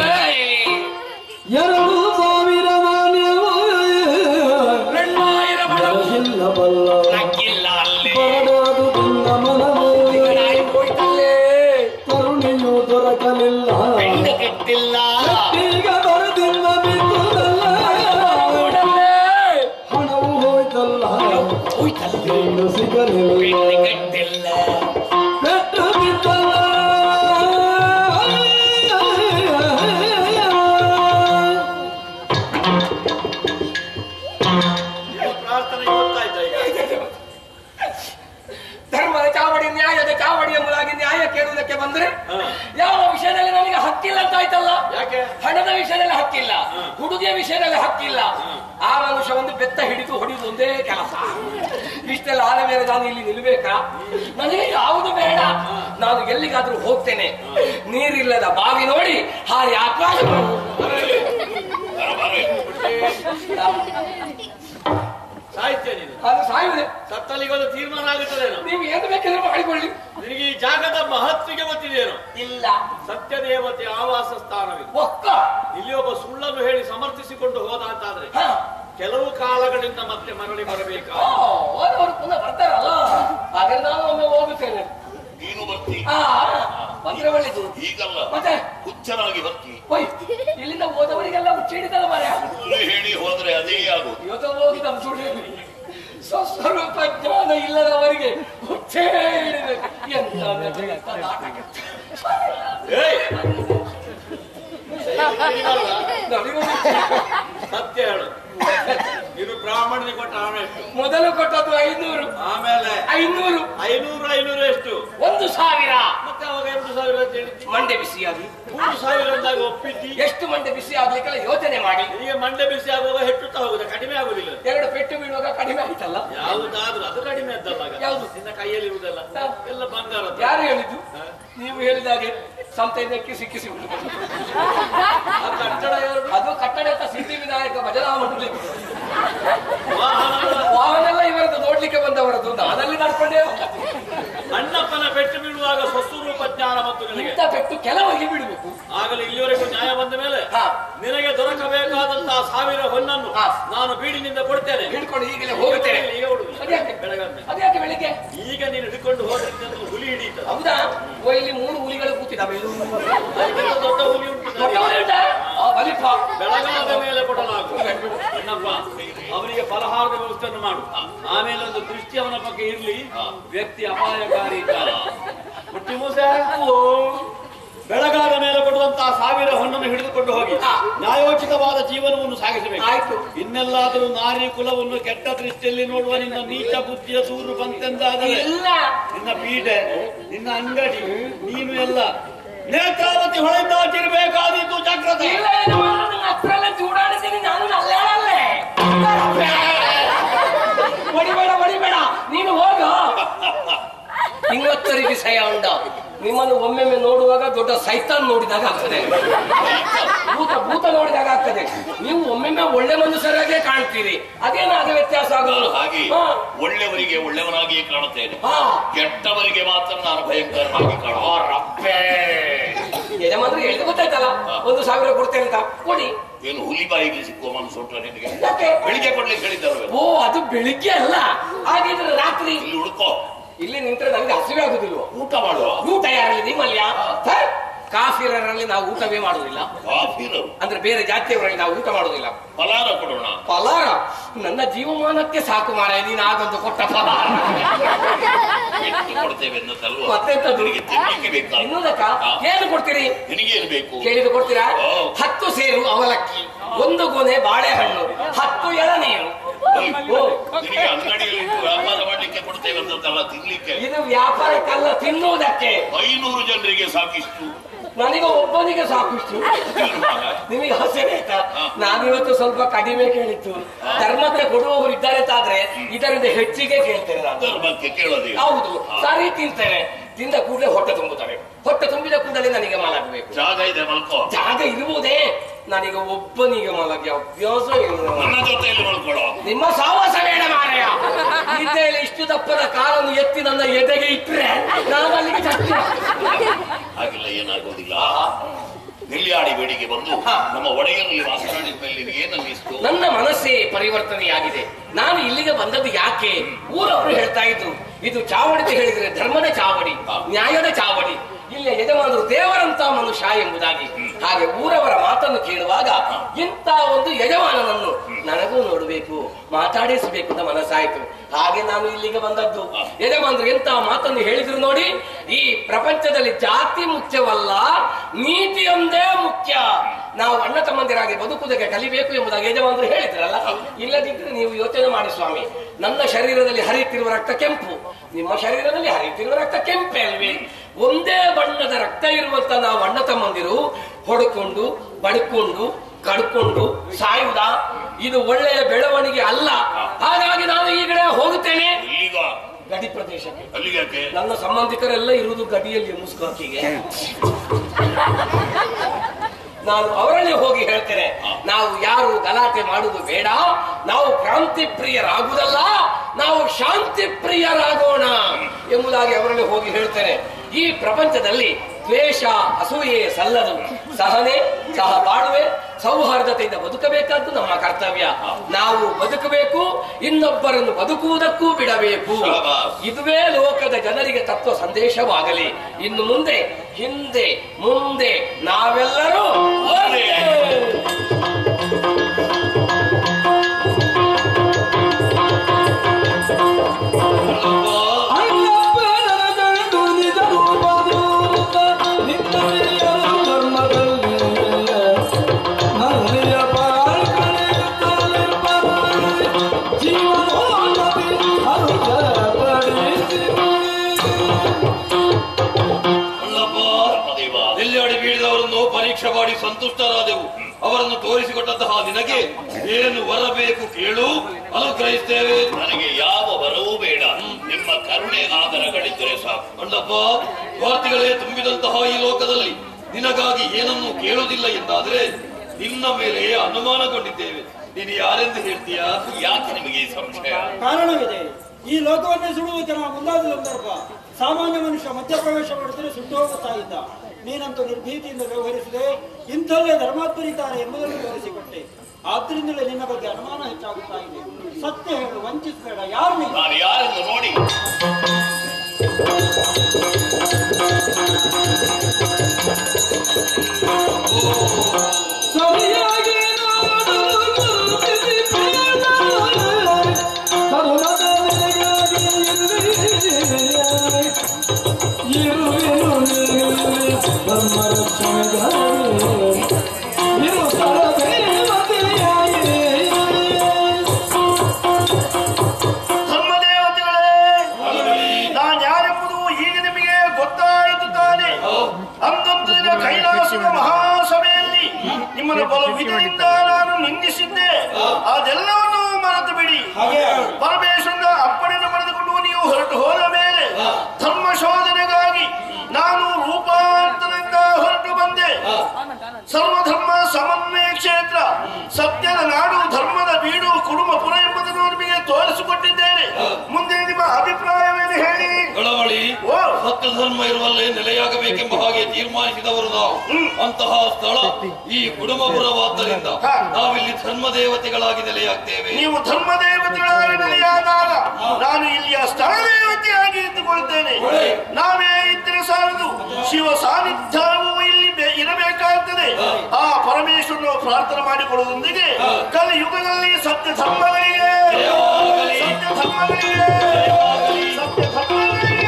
ಎರಡು ಸಾವಿರ ನಾಣ್ಯವು ಹೆಣ್ಣಾಯಿರ ಬಡವು ಇಲ್ಲ ಬಲ್ಲ ನಕ್ಕಿಲ್ಲ ಅಲ್ಲಿ ಬರಡಾದು ನಿನ್ನ ಮನವು ನಾಯಿ ಹೋಯ್ತಲ್ಲೇ ಕರುಣೆಯು ದೊರಕಲಿಲ್ಲ ಹೆಣ್ಣು ಕೆಟ್ಟಿಲ್ಲ ಈಗ ಬರದಿಲ್ಲ ಬಿದ್ದುದಲ್ಲ ಕೂಡಲೇ ಹಣವು ಹೋಯ್ತಲ್ಲ ಹೋಯ್ತಲ್ಲ ಹೆಣ್ಣು ಸಿಗಲಿಲ್ಲ ಹೆಣ್ಣು ಕೆಟ್ಟಿಲ್ಲ ಪೆಟ್ಟು ಬಿದ್ದಲ್ಲ ನಿಮ್ಮ ಪ್ರಾರ್ಥನೆ ಗೊತ್ತಾಯ್ತಾ ಈಗ ಧರ್ಮದ ಚಾವಡಿ ನ್ಯಾಯದ ಚಾವಡಿ ಎಂಬುದಾಗಿ ನ್ಯಾಯ ಕೇಳುವುದಕ್ಕೆ ಬಂದ್ರೆ ಹಾ. ಯಾವ ವಿಷಯದಲ್ಲಿ ನನಗೆ ಹಕ್ಕಿಲ್ಲ ಅಂತ ಆಯ್ತಲ್ಲ ಯಾಕೆ ಹಣದ ವಿಷಯದಲ್ಲಿ ಹಕ್ಕಿಲ್ಲ ಹಾ. ಹುಡುಗಿಯ ವಿಷಯದಲ್ಲಿ ಹಕ್ಕಿಲ್ಲ ಆ ಮನುಷ್ಯ ಒಂದು ಬೆತ್ತ ಹಿಡಿದು ಹೊಡೆಯುವುದು ಒಂದೇ ಕೆಲಸ ಇಷ್ಟೆಲ್ಲ ಆದ ಮೇಲೆ ನಾನು ಇಲ್ಲಿ ನಿಲ್ಬೇಕಾ ನನಗೆ ಯಾವುದು ಬೇಡ ನಾನು ಎಲ್ಲಿಗಾದ್ರೂ ಹೋಗ್ತೇನೆ ನೀರಿಲ್ಲದ ಬಾವಿ ನೋಡಿ ಹಾರಿ ಆಕಾಶ ಬರ, ಬರ. ಸಾಹಿತ್ಯ ನೀನು ಅದು ಸಾಯುವುದೇ ಸತ್ತಲ್ಲಿಗೆ ಒಂದು ತೀರ್ಮಾನ ಆಗುತ್ತದೇನೋ ನೀವು ಏನು ಬೇಕಿದ್ರೆ ಮಾಡಿಕೊಳ್ಳಿ ನಿನಗೆ ಈ ಜಾಗದ ಮಹತ್ವಿಗೆ ಗೊತ್ತಿದೆಯೇನೋ ಇಲ್ಲ ಸತ್ಯದೇವತೆ ಆವಾಸ ಸ್ಥಾನವಿದೆ ಒಕ್ಕ ಇಲ್ಲಿ ಒಬ್ಬ ಸುಳ್ಳನ್ನು ಹೇಳಿ ಸಮರ್ಥಿಸಿಕೊಂಡು ಹೋದ ಅಂತಾದ್ರೆ ಹ. ಕೆಲವು ಕಾಲಗಳಿಂದ ಮತ್ತೆ ಮರಳಿ ಬರಬೇಕಾ ಓ, ಹೋದವರು ಪುನಃ ಬರ್ತಾರಲ್ಲ ಹಾಗಾದ್ರೆ ನಾನು ಒಮ್ಮೆ ಹೋಗುತ್ತೇನೆ ನೀನು ಬರ್ತಿ ಆ ಬಂದ್ರೆ ಒಳ್ಳೇದು ಈಗಲ್ಲ ಮತ್ತೆ ಹುಚ್ಚನಾಗಿ ಬರ್ತಿ ಹೋಯ್ ಇಲ್ಲಿಂದ ಹೋದವರಿಗೆಲ್ಲ ಹುಚ್ಚಿಡಿದಲ್ಲ ಮಾರ್ಯ ಸುಳ್ಳು ಹೇಳಿ ಹೋದ್ರೆ ಅದೇ ಆಗುದು ಇವತ್ತು ಹೋಗಿದ್ದ ಸುಳ್ಳು ಸ್ವಸ್ವರೂಪ ಜ್ಞಾನ ಇಲ್ಲದವರಿಗೆ ಹುಚ್ಚೇ ಹಿಡಿಬೇಕು ಎಂತ ಎಂತ ನಾಟಕ ಏಯ್! ನೀನಲ್ಲ, ನನಗೂ ಸತ್ಯ ಹೇಳು ಬ್ರಾಹ್ಮಣನಿಗೆ ಕೊಟ್ಟ ಹಣ ಎಷ್ಟು ಮೊದಲು ಕೊಟ್ಟದ್ದು ಐನೂರು ಆಮೇಲೆ ಐನೂರು ಐನೂರು ಐನೂರು ಎಷ್ಟು ಒಂದು ಸಾವಿರ ಮತ್ತೆ ಅವಾಗ ಎರಡು ಸಾವಿರ ಅಂತ ಹೇಳಿದ್ದಿ ಮಂಡೆ ಬಿಸಿಯಾಗಿ ಮೂರು ಸಾವಿರ ಅಂದಾಗ ಒಪ್ಪಿದ್ದಿ ಎಷ್ಟು ಮಂಡೆ ಬಿಸಿ ಆಗ್ಲಿಕ್ಕೆಲ್ಲ ಯೋಚನೆ ಮಾಡಿ ಈಗ ಮಂಡೆ ಬಿಸಿ ಆಗುವಾಗ ಹೆಚ್ಚುತ್ತಾ ಹೋಗುದು ಕಡಿಮೆ ಆಗುದಿಲ್ಲ ಎರಡು ಪೆಟ್ಟು ಬೀಳುವಾಗ ಕಡಿಮೆ ಆಯ್ತಲ್ಲ ಯಾವುದಾದ್ರೂ ಅದು ಕಡಿಮೆ ಇದ್ದಲ್ಲ ಆಗ. ಯಾವುದು? ನಿನ್ನ ಕೈಯಲ್ಲಿ ಇರುವುದಲ್ಲ ಹಾ. ಎಲ್ಲ ಬಂಗಾರ ಯಾರು ಹೇಳಿದ್ದು ನೀವು ಹೇಳಿದಾಗೆ ಸಂತೆಯಕ್ಕೆ ಸಿಕ್ಕಿಸಿ ಬಿಡುವುದು. ಕಟ್ಟಡ ಯಾರು ಅದು ಕಟ್ಟಡ ಅಂತ ಸಿದ್ಧಿವಿನಾಯಕ ಭಜನಾ ಮಂಡಳಿ ವಾಹನ ವಾಹನೆಲ್ಲ ಇವರದ್ದು ನೋಡ್ಲಿಕ್ಕೆ ಬಂದವರದ್ದು ನಾನಲ್ಲಿ ನಡ್ಕೊಂಡೇ ಹೋಗ್ತದೆ. ಅಣ್ಣಪ್ಪನ ಪೆಟ್ಟು ಬೀಳುವಾಗ ಸ್ವಸ್ವರೂಪ ಜ್ಞಾನ ಮತ್ತು ನಿನಗೆ ಇಂಥ ಪೆಟ್ಟು ಕೆಲವರಿಗೆ ಬಿಡಬೇಕು ಆಗಲೇ ಇಲ್ಲಿವರೆಗೂ ನ್ಯಾಯ ಬಂದ ಮೇಲೆ ಹಾ. ನಿನಗೆ ದೊರಕಬೇಕಾದಂತಹ ಸಾವಿರ ಹೊನ್ನನ್ನು ಹಾ. ನಾನು ಬೀಡಿನಿಂದ ಕೊಡ್ತೇನೆ ಹಿಡ್ಕೊಂಡು ಈಗಲೇ ಹೋಗುತ್ತೇನೆ ಈಗ ಹುಡುಗ. ಅದ್ಯಾಕೆ ಬೆಳಗಾವಿ ಅದ್ಯಾಕೆ ಬೆಳಿಗ್ಗೆ ಈಗ ನೀನು ಹಿಡ್ಕೊಂಡು ಹೋದ್ರೆ ನಿನ್ನನ್ನು ಹುಲಿ ಹಿಡಿಯುತ್ತದೆ ಹೌದಾ ಓ ಇಲ್ಲಿ ಮೂರು ಹುಲಿಗಳು ಕೂತಿದ್ದಾವೆ ಇದು ಅದಕ್ಕಿಂತ ದೊಡ್ಡ ಹುಲಿ ಉಂಟು ದೊಡ್ಡ ಹುಲಿ ಉಂಟಾ? ಆ, ಬಲಿಪ ಬೆಳಗಾದ ಮೇಲೆ ಕೊಡಲಾಗು ಅಣ್ಣಪ್ಪ ಅವನಿಗೆ ಫಲಹಾರದ ವ್ಯವಸ್ಥೆಯನ್ನು ಮಾಡು ಆಮೇಲೆ ಒಂದು ದೃಷ್ಟಿ ಅವನ ಬಗ್ಗೆ ಇರ್ಲಿ ವ್ಯಕ್ತಿ ಅಪಾಯಕಾರಿ ಇದ್ದಾರೆ ಹುಟ್ಟಿ ಮೂಸೆ ಬೆಳಗಾದ ಮೇಲೆ ಕೊಡುವಂತಹ ಸಾವಿರ ಹೊನ್ನನ್ನು ಹಿಡಿದುಕೊಂಡು ಹೋಗಿ ನ್ಯಾಯೋಚಿತವಾದ ಜೀವನವನ್ನು ಸಾಗಿಸಬೇಕು ಆಯ್ತು ಇನ್ನೆಲ್ಲಾದರೂ ನಾರಿ ಕುಲವನ್ನು ಕೆಟ್ಟ ದೃಷ್ಟಿಯಲ್ಲಿ ನೋಡುವ ನಿನ್ನ ನೀಚ ಬುದ್ಧಿಯ ದೂರು ಬಂತೆಂದಾದರೆ ಇಲ್ಲ ನಿನ್ನ ಪೀಠೆ ನಿನ್ನ ಅಂಗಡಿ ನೀನು ಎಲ್ಲ ನೇತ್ರಾವತಿ ಹೊಳೆದಾಚಿರಬೇಕಾದೀತು ಜಾಗ್ರತೆ ಇಲ್ಲ ಏನು ಮಾಡೋದು? ನನ್ನ ಹತ್ರಲ್ಲೇ ಚೂಡಾಡಿದ್ದೀನಿ ನಾನು ನಲ್ಲಾಡಲ್ಲೇ ಹೊಡಿಬೇಡ ಹೊಡಿಬೇಡ ನೀನು ಹೋಗು ಇಂಗೊತ್ತರಿಗೆ ಸಯ ಉಂಡ ನಿಮ್ಮನ್ನು ಒಮ್ಮೆಮ್ಮೆ ನೋಡುವಾಗ ದೊಡ್ಡ ಸೈತಾನ್ ನೋಡಿದಾಗ ಆಗ್ತದೆ ಭೂತ ಭೂತ ನೋಡಿದಾಗ ಆಗ್ತದೆ ನೀವು ಒಮ್ಮೆಮ್ಮೆ ಒಳ್ಳೆ ಮನುಷ್ಯರಾಗೆ ಕಾಣ್ತೀರಿ ಅದೇನಾಗ ವ್ಯತ್ಯಾಸ ನಾನು ಆಗೋದು ಹಾಗೆ ಹಾ. ಒಳ್ಳೆಯವರಿಗೆ ಒಳ್ಳೆಯವನಾಗಿಯೇ ಕಾಣುತ್ತೇನೆ ಹಾ. ಕೆಟ್ಟವರಿಗೆ ಮಾತ್ರ ನಾನು ಭಯಂಕರವಾಗಿ ಕಾಣುವ ರಪ್ಪೆ. ಯಜಮಾನ್ರು ಹೇಳಿದ ಗೊತ್ತಾಯ್ತಲ್ಲ ಒಂದು ಸಾವಿರ ಕೊಡ್ತೇನೆ ಅಂತ ಕೊಡಿ ಏನು ಹುಲಿ ಬಾಯಿಗೆ ಸಿಕ್ಕುವ ಮನಸ್ಸು ಉಂಟು ನಿನಗೆ ಯಾಕೆ ಬೆಳಿಗ್ಗೆ ಕೊಡ್ಲಿಕ್ಕೆ ಹೇಳಿದ್ದಲ್ವೇ ಓ ಅದು ಬೆಳಿಗ್ಗೆ ಅಲ್ಲ ಹಾಗಿದ್ರೆ ರಾತ್ರಿ ಇಲ್ಲಿ ಹುಡುಕೋ ಇಲ್ಲಿ ನಿಂತ್ರೆ ನನಗೆ ಹಸಿವೆ ಆಗುದಿಲ್ವ ಊಟ ಮಾಡುವ ಊಟ ಯಾರಲ್ಲಿ ನಿಮ್ಮಲ್ಯ ಹ? ಕಾಫಿರರಲ್ಲಿ ನಾವು ಊಟವೇ ಮಾಡುವುದಿಲ್ಲ ಕಾಫಿರರು ಅಂದ್ರೆ ಬೇರೆ ಜಾತಿಯವರಲ್ಲಿ ನಾವು ಊಟ ಮಾಡುವುದಿಲ್ಲ ಫಲಾರ ಕೊಡೋಣ ಫಲಾರ ನನ್ನ ಜೀವಮಾನಕ್ಕೆ ಸಾಕು ಮಾರ ನೀನು ಆಗೊಂದು ಕೊಟ್ಟ ಫಲಾರ ಎಷ್ಟು ಕೊಡ್ತೇವೆ ಎನ್ನುತ್ತಲ್ವ ಮತ್ತೆಂತದ್ದು? ನಿನಗೆ ತಿನ್ಲಿಕ್ಕೆ ಬೇಕಾ ಇನ್ನೊಂದಕ್ಕ ಹಾ. ಏನು ಕೊಡ್ತೀರಿ ನಿನಗೇನು ಬೇಕು ಕೇಳಿದು ಕೊಡ್ತೀರಾ ಓ. ಹತ್ತು ಸೇರು ಅವಲಕ್ಕಿ ಒಂದು ಗೊನೆ ಬಾಳೆಹಣ್ಣು ಹತ್ತು ಎಳನೀರು ಓ, ನಿನಗೆ ಅಂಗಡಿಯಲ್ಲಿ ಇಟ್ಟು ವ್ಯಾಪಾರ ಮಾಡ್ಲಿಕ್ಕೆ ಕೊಡ್ತೇವೆ ಅಂತಲ್ಲ ತಿನ್ಲಿಕ್ಕೆ ಇದು ವ್ಯಾಪಾರಕ್ಕಲ್ಲ ತಿನ್ನುವುದಕ್ಕೆ ಐನೂರು ಜನರಿಗೆ ಸಾಕಿಷ್ಟು ನನಗೆ ಒಬ್ಬನಿಗೆ ಸಾಕಿಷ್ಟು ನಿಮಗೆ ಹಸಿವೆ ಆಯ್ತಾ ನಾನಿವತ್ತು ಸ್ವಲ್ಪ ಕಡಿಮೆ ಕೇಳಿತ್ತು ಧರ್ಮಕ್ಕೆ ಕೊಡುವವರು ಇದ್ದಾರೆ ಅಂತಾದ್ರೆ ಇದರಿಂದ ಹೆಚ್ಚಿಗೆ ಕೇಳ್ತೇನೆ ನಾನು ಧರ್ಮಕ್ಕೆ ಕೇಳದೆ ಹೌದು ಸರಿ ತಿಂತೇನೆ ತಿಂದ ಕೂಡಲೇ ಹೊಟ್ಟೆ ತುಂಬುತ್ತಾರೆ ಹೊಟ್ಟೆ ತುಂಬಿದ ಕೂಡಲೇ ನನಗೆ ಮಲಗಬೇಕು ಜಾಗ ಇದೆ ಮಲ್ಕೋ ಜಾಗ ಇರುವುದೇ ನನಗೆ ಒಬ್ಬನಿಗೆ ಮಲಗಿ ಅಭ್ಯಾಸ ಇಲ್ಲ ನನ್ನ ಜೊತೆಯಲ್ಲಿ ಮಲ್ಕೊಳ್ಳೋ ನಿಮ್ಮ ಸಾವಾಸ ಬೇಡ ಮಾರಾಯ ನಿದ್ದೆಯಲ್ಲಿ ಇಷ್ಟು ದಪ್ಪದ ಕಾಲನ್ನು ಎತ್ತಿ ನನ್ನ ಎದೆಗೆ ಇಟ್ಟರೆ ನಾನು ಅಲ್ಲಿಗೆ ಚಟ್ಟಿ ಹಾಗೆಲ್ಲ ಏನಾಗೋದಿಲ್ಲ ನಿಲ್ಲಿ ಆಡಿ ಬೇಡಿಗೆ ಬಂದು ಹಾ. ನಮ್ಮ ಒಡೆಯರಲ್ಲಿ ಮಾತನಾಡಿದ ಮೇಲೆ ನಿನಗೆ ಏನನ್ನಿಸ್ತು ನನ್ನ ಮನಸ್ಸೇ ಪರಿವರ್ತನೆಯಾಗಿದೆ ನಾನು ಇಲ್ಲಿಗೆ ಬಂದದ್ದು ಯಾಕೆ ಊರವರು ಹೇಳ್ತಾ ಇದ್ರು ಇದು ಚಾವಡಿ ಅಂತ ಹೇಳಿದ್ರೆ ಧರ್ಮದ ಚಾವಡಿ ನ್ಯಾಯದ ಚಾವಡಿ ಇಲ್ಲಿ ಯಜಮಾನರು ದೇವರಂತ ಮನುಷ್ಯ ಎಂಬುದಾಗಿ ಹಾಗೆ ಊರವರ ಮಾತನ್ನು ಕೇಳುವಾಗ ಇಂಥ ಒಂದು ಯಜಮಾನನನ್ನು ನನಗೂ ನೋಡಬೇಕು ಮಾತಾಡಿಸಬೇಕು ಅಂತ ಮನಸ್ಸಾಯ್ತು ಹಾಗೆ ನಾನು ಇಲ್ಲಿಗೆ ಬಂದದ್ದು ಯಜಮಾನರು ಎಂತ ಮಾತನ್ನು ಹೇಳಿದ್ರು ನೋಡಿ ಈ ಪ್ರಪಂಚದಲ್ಲಿ ಜಾತಿ ಮುಖ್ಯವಲ್ಲ ನೀತಿಯೊಂದೇ ಮುಖ್ಯ ನಾವು ಅಣ್ಣ ತಮ್ಮಂದಿರಾಗಿ ಬದುಕುವುದಕ್ಕೆ ಕಲಿಬೇಕು ಎಂಬುದಾಗಿ ಯಜಮಾನರು ಹೇಳಿದ್ರಲ್ಲ ಇಲ್ಲದಿದ್ರೆ ನೀವು ಯೋಚನೆ ಮಾಡಿ ಸ್ವಾಮಿ ನನ್ನ ಶರೀರದಲ್ಲಿ ಹರಿಯುತ್ತಿರುವ ರಕ್ತ ಕೆಂಪು ನಿಮ್ಮ ಶರೀರದಲ್ಲಿ ಹರಿಯುತ್ತಿರುವ ರಕ್ತ ಕೆಂಪೆ ಅಲ್ವೇ ಒಂದೇ ಬಣ್ಣದ ರಕ್ತ ಇರುವಂತ ನಾವು ಅಣ್ಣ ತಮ್ಮಂದಿರು ಹೊಡ್ಕೊಂಡು ಬಡ್ಕೊಂಡು ಕಡ್ಕೊಂಡು ಸಾಯುವುದ ಇದು ಒಳ್ಳೆಯ ಬೆಳವಣಿಗೆ ಅಲ್ಲ ಹಾಗಾಗಿ ನಾನು ಈಗಲೇ ಹೋಗುತ್ತೇನೆ ಇಲ್ಲಿಗ ಗಡಿ ಪ್ರದೇಶಕ್ಕೆ ಅಲ್ಲಿಗೆ ಯಾಕೆ ನನ್ನ ಸಂಬಂಧಿಕರೆಲ್ಲ ಇರುವುದು ಗಡಿಯಲ್ಲಿ ಮುಸ್ಕಾಕಿಗೆ ನಾನು ಅವರಲ್ಲಿ ಹೋಗಿ ಹೇಳ್ತೇನೆ ನಾವು ಯಾರು ಗಲಾಟೆ ಮಾಡುವುದು ಬೇಡ ನಾವು ಕ್ರಾಂತಿ ಪ್ರಿಯರಾಗುವುದಲ್ಲ ನಾವು ಶಾಂತಿ ಪ್ರಿಯರಾಗೋಣ ಎಂಬುದಾಗಿ ಅವರಲ್ಲಿ ಹೋಗಿ ಹೇಳ್ತೇನೆ ಈ ಪ್ರಪಂಚದಲ್ಲಿ ದ್ವೇಷ ಅಸೂಯೆ ಸಲ್ಲದು ಸಹನೆ ಸಹ ಬಾಳುವೆ ಸೌಹಾರ್ದತೆಯಿಂದ ಬದುಕಬೇಕಾದ್ದು ನಮ್ಮ ಕರ್ತವ್ಯ ನಾವು ಬದುಕಬೇಕು ಇನ್ನೊಬ್ಬರನ್ನು ಬದುಕುವುದಕ್ಕೂ ಬಿಡಬೇಕು ಶಾಬಾಸ್. ಇದುವೇ ಲೋಕದ ಜನರಿಗೆ ತತ್ವ ಸಂದೇಶವಾಗಲಿ ಇನ್ನು ಮುಂದೆ ಹಿಂದೆ ಮುಂದೆ ನಾವೆಲ್ಲರೂ ಒಂದೇ. ಅಣ್ಣಪ್ಪನ ಗಂಡು ನಿಜ ರೂಪದೂತ ನಿನ್ನಯ ಧರ್ಮದಲ್ಲಿ ನನ್ನೆಯ ಪಾಲ್ಗಳೆಯುತ್ತಲಿರ್ಬಾರದು. ಅಲ್ಲಪ್ಪ ಎಲ್ಲೆಡೆ ಬೀಳಿದವರನ್ನು ಪರೀಕ್ಷೆ ಮಾಡಿ ಸಂತುಷ್ಟರಾದೆವು ಅವರನ್ನು ತೋರಿಸಿಕೊಟ್ಟಂತಹ ನಿನಗೆ ಏನು ವರ ಬೇಕು ಕೇಳು ಅನುಗ್ರಹಿಸ್ತೇವೆ ನನಗೆ ಯಾವ ವರವೂ ಬೇಡ ನಿಮ್ಮ ಕರುಣೆ ಆದರಗಳಿದ್ದರೆ ಸಾಕು ಅಣ್ಣಪ್ಪ ವಾರ್ತೆಗಳೇ ತುಂಬಿದಂತಹ ಈ ಲೋಕದಲ್ಲಿ ನಿನಗಾಗಿ ಏನನ್ನು ಕೇಳುವುದಿಲ್ಲ ಎಂದಾದ್ರೆ ನಿನ್ನ ಮೇಲೆ ಅನುಮಾನಗೊಂಡಿದ್ದೇವೆ ನೀನು ಯಾರೆಂದು ಹೇಳ್ತೀಯಾ ಯಾಕೆ ನಿಮಗೆ ಈ ಸಂಶಯ ಕಾರಣವಿದೆ ಈ ಲೋಕವನ್ನೇ ಸುಡುವುದಕ್ಕೆ ನಾವು ಮುಂದಾದ ಸಂದರ್ಭ ಸಾಮಾನ್ಯ ಮನುಷ್ಯ ಮಧ್ಯಪ್ರವೇಶ ಮಾಡಿದರೆ ಸುಟ್ಟು ಹೋಗುತ್ತಾ ಇದ್ದ ನೀನಂತೂ ನಿರ್ಭೀತಿಯಿಂದ ವ್ಯವಹರಿಸಿದೆ ಇಂಥಲ್ಲೇ ಧರ್ಮಾತ್ಮರಿದ್ದಾರೆ ಎಂಬುದನ್ನು ತೋರಿಸಿಕೊಟ್ಟೆ ಆದ್ರಿಂದಲೇ ನಿನ್ನ ಬಗ್ಗೆ ಅನುಮಾನ ಹೆಚ್ಚಾಗುತ್ತಾ ಇದೆ ಸತ್ಯ ಹೇಳು ವಂಚಿಸಬೇಡ ಯಾರು ನೀನು ನಾನು ಯಾರೆಂದು ನೋಡಿ ಸರಿಯಾಗಿ ನೋಡಲು ಗುರುತಿಸಿ ಬೇಡ. ಕರುಣದ ನೆಲೆಗಾಗಿ ಇರುವೆನು ನೀನಲ್ಲಿ ಧರ್ಮ ರಕ್ಷಣೆಗಾಗಿ. ಇರು ಸರ್ವದೇವತೆಯಾಗಿ. ಧರ್ಮದೇವತೆಗಳೇ ನಾನು ಯಾರೆಂಬುದು ಈಗ ನಿಮಗೆ ಗೊತ್ತಾಯಿತು ತಾನೆ ಅಂದೊಂದು ದಿನ ಕೈಲಾಸದ ಮಹಾಸಭೆಯಲ್ಲಿ ನಿಮ್ಮನ್ನು ಬಲು ವಿಧಿಯಿಂದ ನಾನು ನಿಂದಿಸಿದ್ದೆ ಅದೆಲ್ಲವನ್ನು ಮರೆತು ಬಿಡಿ ಪರಮೇಶ್ವರನ ಅಪ್ಪಣೆಯನ್ನು ಪಡೆದುಕೊಂಡು ನೀವು ಹೊರಟು ಹೋದ ಮೇಲೆ ಧರ್ಮ ಶೋಧನೆಗಾಗಿ ನಾನು ರೂಪಾಂತರದಿಂದ ಹೊರಟು ಬಂದೆ ಸರ್ವಧರ್ಮ ಸಮನ್ವಯ ಕ್ಷೇತ್ರ ಸತ್ಯದ ನಾಡು ಧರ್ಮದ ಬೀಡು ಕುಡುಂಬಪುರ ಎಂಬುದನ್ನು ನಿಮಗೆ ತೋರಿಸಿಕೊಟ್ಟಿದ್ದೇನೆ ಮುಂದೆ ನಿಮ್ಮ ಅಭಿಪ್ರಾಯವೇನು ಹೇಳಿ ಕಳವಳಿ ಓ ಸತ್ಯ ಧರ್ಮ ಇರುವಲ್ಲೇ ನೆಲೆಯಾಗಬೇಕೆಂಬ ಹಾಗೆ ತೀರ್ಮಾನಿಸಿದವರು ನಾವು ಅಂತಹ ಸ್ಥಳ ಈ ಕುಡುಂಬಪುರವಾದ್ದರಿಂದ ಹಾ. ನಾವಿಲ್ಲಿ ಧರ್ಮ ದೇವತೆಗಳಾಗಿ ನೆಲೆಯಾಗ್ತೇವೆ ನೀವು ಧರ್ಮ ದೇವತೆಗಳಾಗಿ ನೆಲೆಯಾದಾಗ ನಾನು ಇಲ್ಲಿಯ ಸ್ಥಳ ದೇವತೆಯಾಗಿ ಇದ್ದುಕೊಳ್ತೇನೆ ನಾವೇ ಇದ್ದರೆ ಸಾಲದು ಶಿವ ಸಾನ್ನಿಧ್ಯವು ಇಲ್ಲಿ ಬೆ- ಇರಬೇಕಾಗ್ತದೆ ಆ ಪರಮೇಶ್ವರನು ಪ್ರಾರ್ಥನೆ ಮಾಡಿಕೊಳ್ಳುವುದೊಂದಿಗೆ ಕಲಿಯುಗದಲ್ಲಿ ಸತ್ಯ ಧರ್ಮಗಳಿಗೆ ಸತ್ಯ ಧರ್ಮಗಳಿಗೆ ಸತ್ಯ ಧರ್ಮಗಳಿಗೆ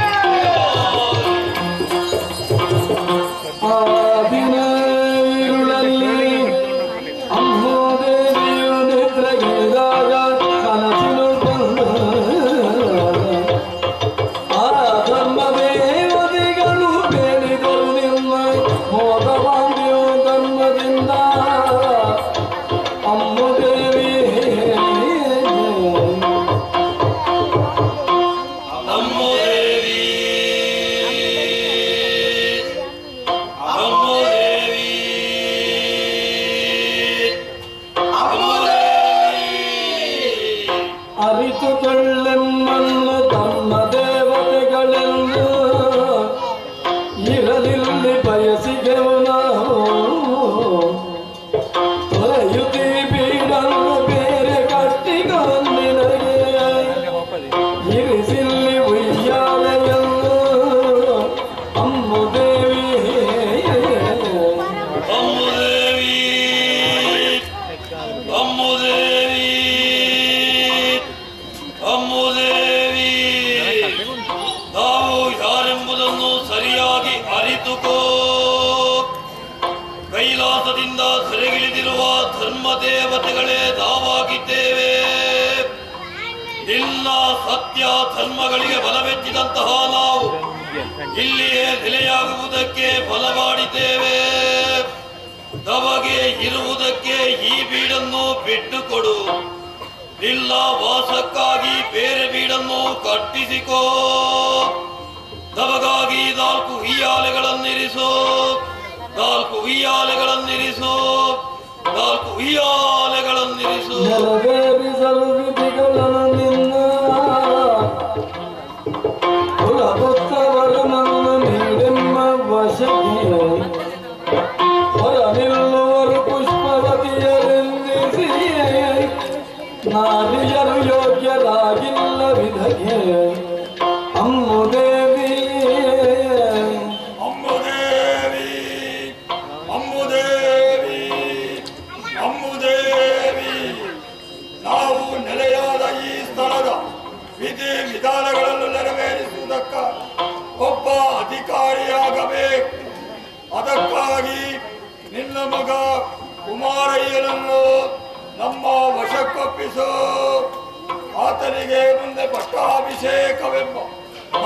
ಆ ದಿನ ഇരുಳಲ್ಲಿ ಅಮ್ಮೋದೇವಿಯು ನಿದ್ರೆಗಿಳಿದಾಗ ಕನಸಿನು ಬಂದು ಆ ಧರ್ಮ ದೇವತೆಗಳು ಬೇಡಿದರು ನಿಮ್ಮ ಮೋದವಾಗಿಯು ಧರ್ಮದಿಂದ ಅಮ್ಮದೇವಿ ನಮ್ಮೋ ದೇವಿ ನಮ್ಮೋ ದೇವಿ ನಮ್ಮೋ ದೇವಿ ಅರಿತುಕೊಳ್ಳೆಮ್ಮನ್ನು ತಮ್ಮ ದೇವತೆಗಳೆಂದು ಇರಲಿಲ್ಲಿ ಬಯಸಿಗೆವು ನಾವು ತೊರೆಯುತ್ತಿ ಬೀಡನ್ನು ಬೇರೆ ಕಟ್ಟಿಗೊಂದಿನಗೆ ಇರಿಸಿಲ್ಲಿ ಉಯ್ಯಾಲೆಯನ್ನು ಅಮ್ಮು ದೇವಿ ಅಮ್ಮು ದೇವಿ ಅಮ್ಮು ದೇವಿ ಅಮ್ಮು ದೇವಿ ನಾವು ಯಾರೆಂಬುದನ್ನು ಸರಿಯಾಗಿ ಅರಿತುಕೋ ಕೈಲಾಸದಿಂದ ಸೆರೆಗಿಳಿದಿರುವ ಧರ್ಮ ದೇವತೆಗಳೇ ನಾವಾಗಿದ್ದೇವೆ ನಿನ್ನ ಸತ್ಯ ಧರ್ಮಗಳಿಗೆ ಬಲವೆಚ್ಚಿದಂತಹ ನಾವು ಇಲ್ಲಿಯೇ ನೆಲೆಯಾಗುವುದಕ್ಕೆ ಬಲ ಮಾಡಿದ್ದೇವೆ ನಮಗೆ ಇರುವುದಕ್ಕೆ ಈ ಬೀಡನ್ನು ಬಿಟ್ಟುಕೊಡು ನಿನ್ನ ವಾಸಕ್ಕಾಗಿ ಬೇರೆ ಬೀಡನ್ನು ಕಟ್ಟಿಸಿಕೋ ನಮಗಾಗಿ ನಾಲ್ಕು ಉಯ್ಯಾಲೆಗಳನ್ನಿರಿಸು ನಾಲ್ಕು ಉಯ್ಯಾಲೆಗಳನ್ನಿರಿಸು ನಾಲ್ಕು ಉಯ್ಯಾಲೆಗಳನ್ನಿರಿಸು ನೆರವೇರಿಸಲು ವಿಧಿಗಳನ್ನು ನಿನ್ನ ಕುಲಪುತ್ರವರನನ್ನು ನೀಡೆಮ್ಮ ವಶಕ್ಕೆ ಹೊರ ನಿಲ್ಲುವರು ಪುಷ್ಪವತಿಯರೆಂದಿಸಿ ನಾರಿಯರು ಯೋಗ್ಯರಾಗಿಲ್ಲ ವಿಧಗೆ ಅಮ್ಮು ದೇವಿ ಅಮ್ಮುದೇವಿ ಅಮ್ಮುದೇವಿ ಅಮ್ಮುದೇವಿ ನಾವು ನೆಲೆಯಾದ ಈ ಸ್ಥಳದ ವಿಧಿ ವಿಧಾನಗಳನ್ನು ನೆರವೇರಿಸುವುದಕ್ಕ ಒಬ್ಬ ಅಧಿಕಾರಿಯಾಗಬೇಕು ಅದಕ್ಕಾಗಿ ನಿನ್ನ ಮಗ ಕುಮಾರಯ್ಯನನ್ನು ನಮ್ಮ ವಶಕ್ಕೊಪ್ಪಿಸು ಆತನಿಗೆ ಮುಂದೆ ಪಟ್ಟಾಭಿಷೇಕವೆಂಬ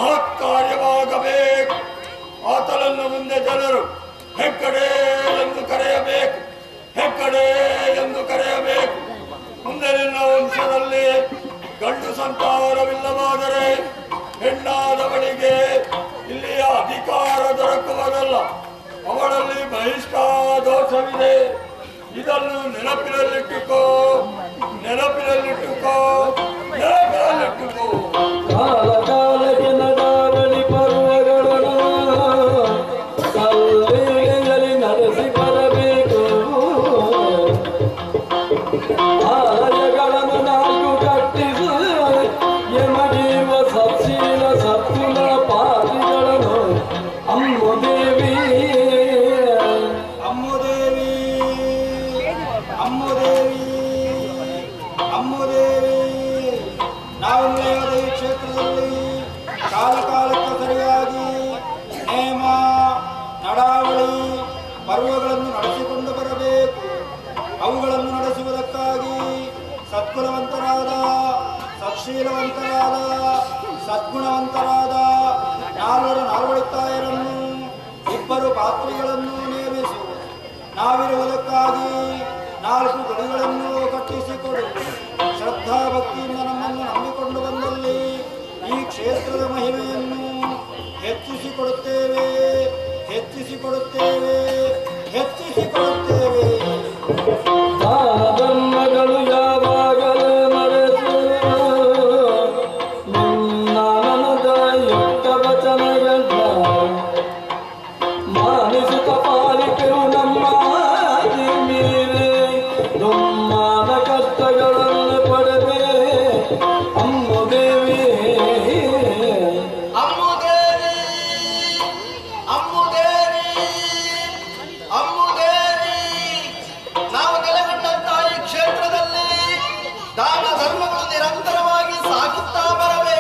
ಇನ್ನು ಮುಂದೆ ಜನರು ಹೆಕ್ಕಡೆ ಎಂದು ಕರೆಯಬೇಕು ಹೆಕ್ಕಡೆ ಎಂದು ಕರೆಯಬೇಕು ಮುಂದೆ ನಿನ್ನ ವಂಶದಲ್ಲಿ ಗಂಡು ಸಂತಾನವಿಲ್ಲವಾದರೆ ಹೆಣ್ಣಾದವಳಿಗೆ ಇಲ್ಲಿಯ ಅಧಿಕಾರ ದೊರಕುವುದಲ್ಲ ಅವಳಲ್ಲಿ ಬಹಿಷ್ಕಾರ ದೋಷವಿದೆ ಇದನ್ನು ನೆನಪಿನಲ್ಲಿಟ್ಟುಕೋ ನೆನಪಿನಲ್ಲಿಟ್ಟುಕೋ ನೆನಪಿನಲ್ಲಿಟ್ಟುಕೋ ಕಾಲ ಕಾಲಕ್ಕೆ ನಡಾವಳಿ ಪರ್ವಗಳನ್ನು ಕಲ್ಲೇಯಲ್ಲಿ ನಡೆಸಿ ಬರಬೇಕು ಆಲಯಗಳನ್ನು ನಾಲ್ಕು ಕಟ್ಟಿಸಿ ಯಮಜೀವ ಸತ್ಶೀಲ ಸತ್ಕುಲ ಪಾಪಿಗಳನ್ನು ಅಮ್ಮು ದೇವಿ ಅಮ್ಮುದೇವಿ ಅಮ್ಮುದೇವಿ ಅಮ್ಮುದೇವಿ ನಾವೆಲ್ಲ ಈ ಕ್ಷೇತ್ರದಲ್ಲಿ ಕಾಲ ಕಾಲಕ್ಕೆ ಸರಿಯಾಗಿ ನೇಮ ನಡಾವಳಿ ಪರ್ವಗಳನ್ನು ನಡೆಸಿಕೊಂಡು ಬರಬೇಕು ಅವುಗಳನ್ನು ನಡೆಸುವುದಕ್ಕಾಗಿ ಸತ್ಕುಲವಂತರಾದ ಸತ್ಶೀಲವಂತರಾದ ಸದ್ಗುಣವಂತರಾದ ನಾಲ್ವರು ನಾಲ್ವಳಿತಾಯರನ್ನು ಇಬ್ಬರು ಪಾತ್ರಿಗಳನ್ನು ನೇಮಿಸು ನಾವಿರುವುದಕ್ಕಾಗಿ ನಾಲ್ಕು ಗುಡಿಗಳನ್ನು ಕಟ್ಟಿಸಿಕೊಡು ಶ್ರದ್ಧಾ ಭಕ್ತಿಯಿಂದ ನಮ್ಮನ್ನು ನಂಬಿಕೊಂಡು ಬಂದಲ್ಲಿ ಈ ಕ್ಷೇತ್ರದ ಮಹಿಮೆಯನ್ನು ಹೆಚ್ಚಿಸಿಕೊಡುತ್ತೇವೆ ಹೆಚ್ಚಿಸಿಕೊಡುತ್ತೇವೆ ಹೆಚ್ಚಿಸಿಕೊಡುತ್ತೇವೆ ದಾನ ಧರ್ಮಗಳು ಯಾವಾಗಲೂ ನಡೆಸು ನಿನ್ನ ಮನದ ಯುಕ್ತ ವಚನಗಳ ಮಾನಿಸುತ್ತ ಪಾಲಿಕೆಯು ನಮ್ಮ ಮೀರೆ ದುಮ್ಮಾನ ಕಷ್ಟಗಳನ್ನು ಪಡೆದೆ ಅಮ್ಮ ದೇವಿ ಅಮ್ಮುದೇವಿ ಅಮ್ಮು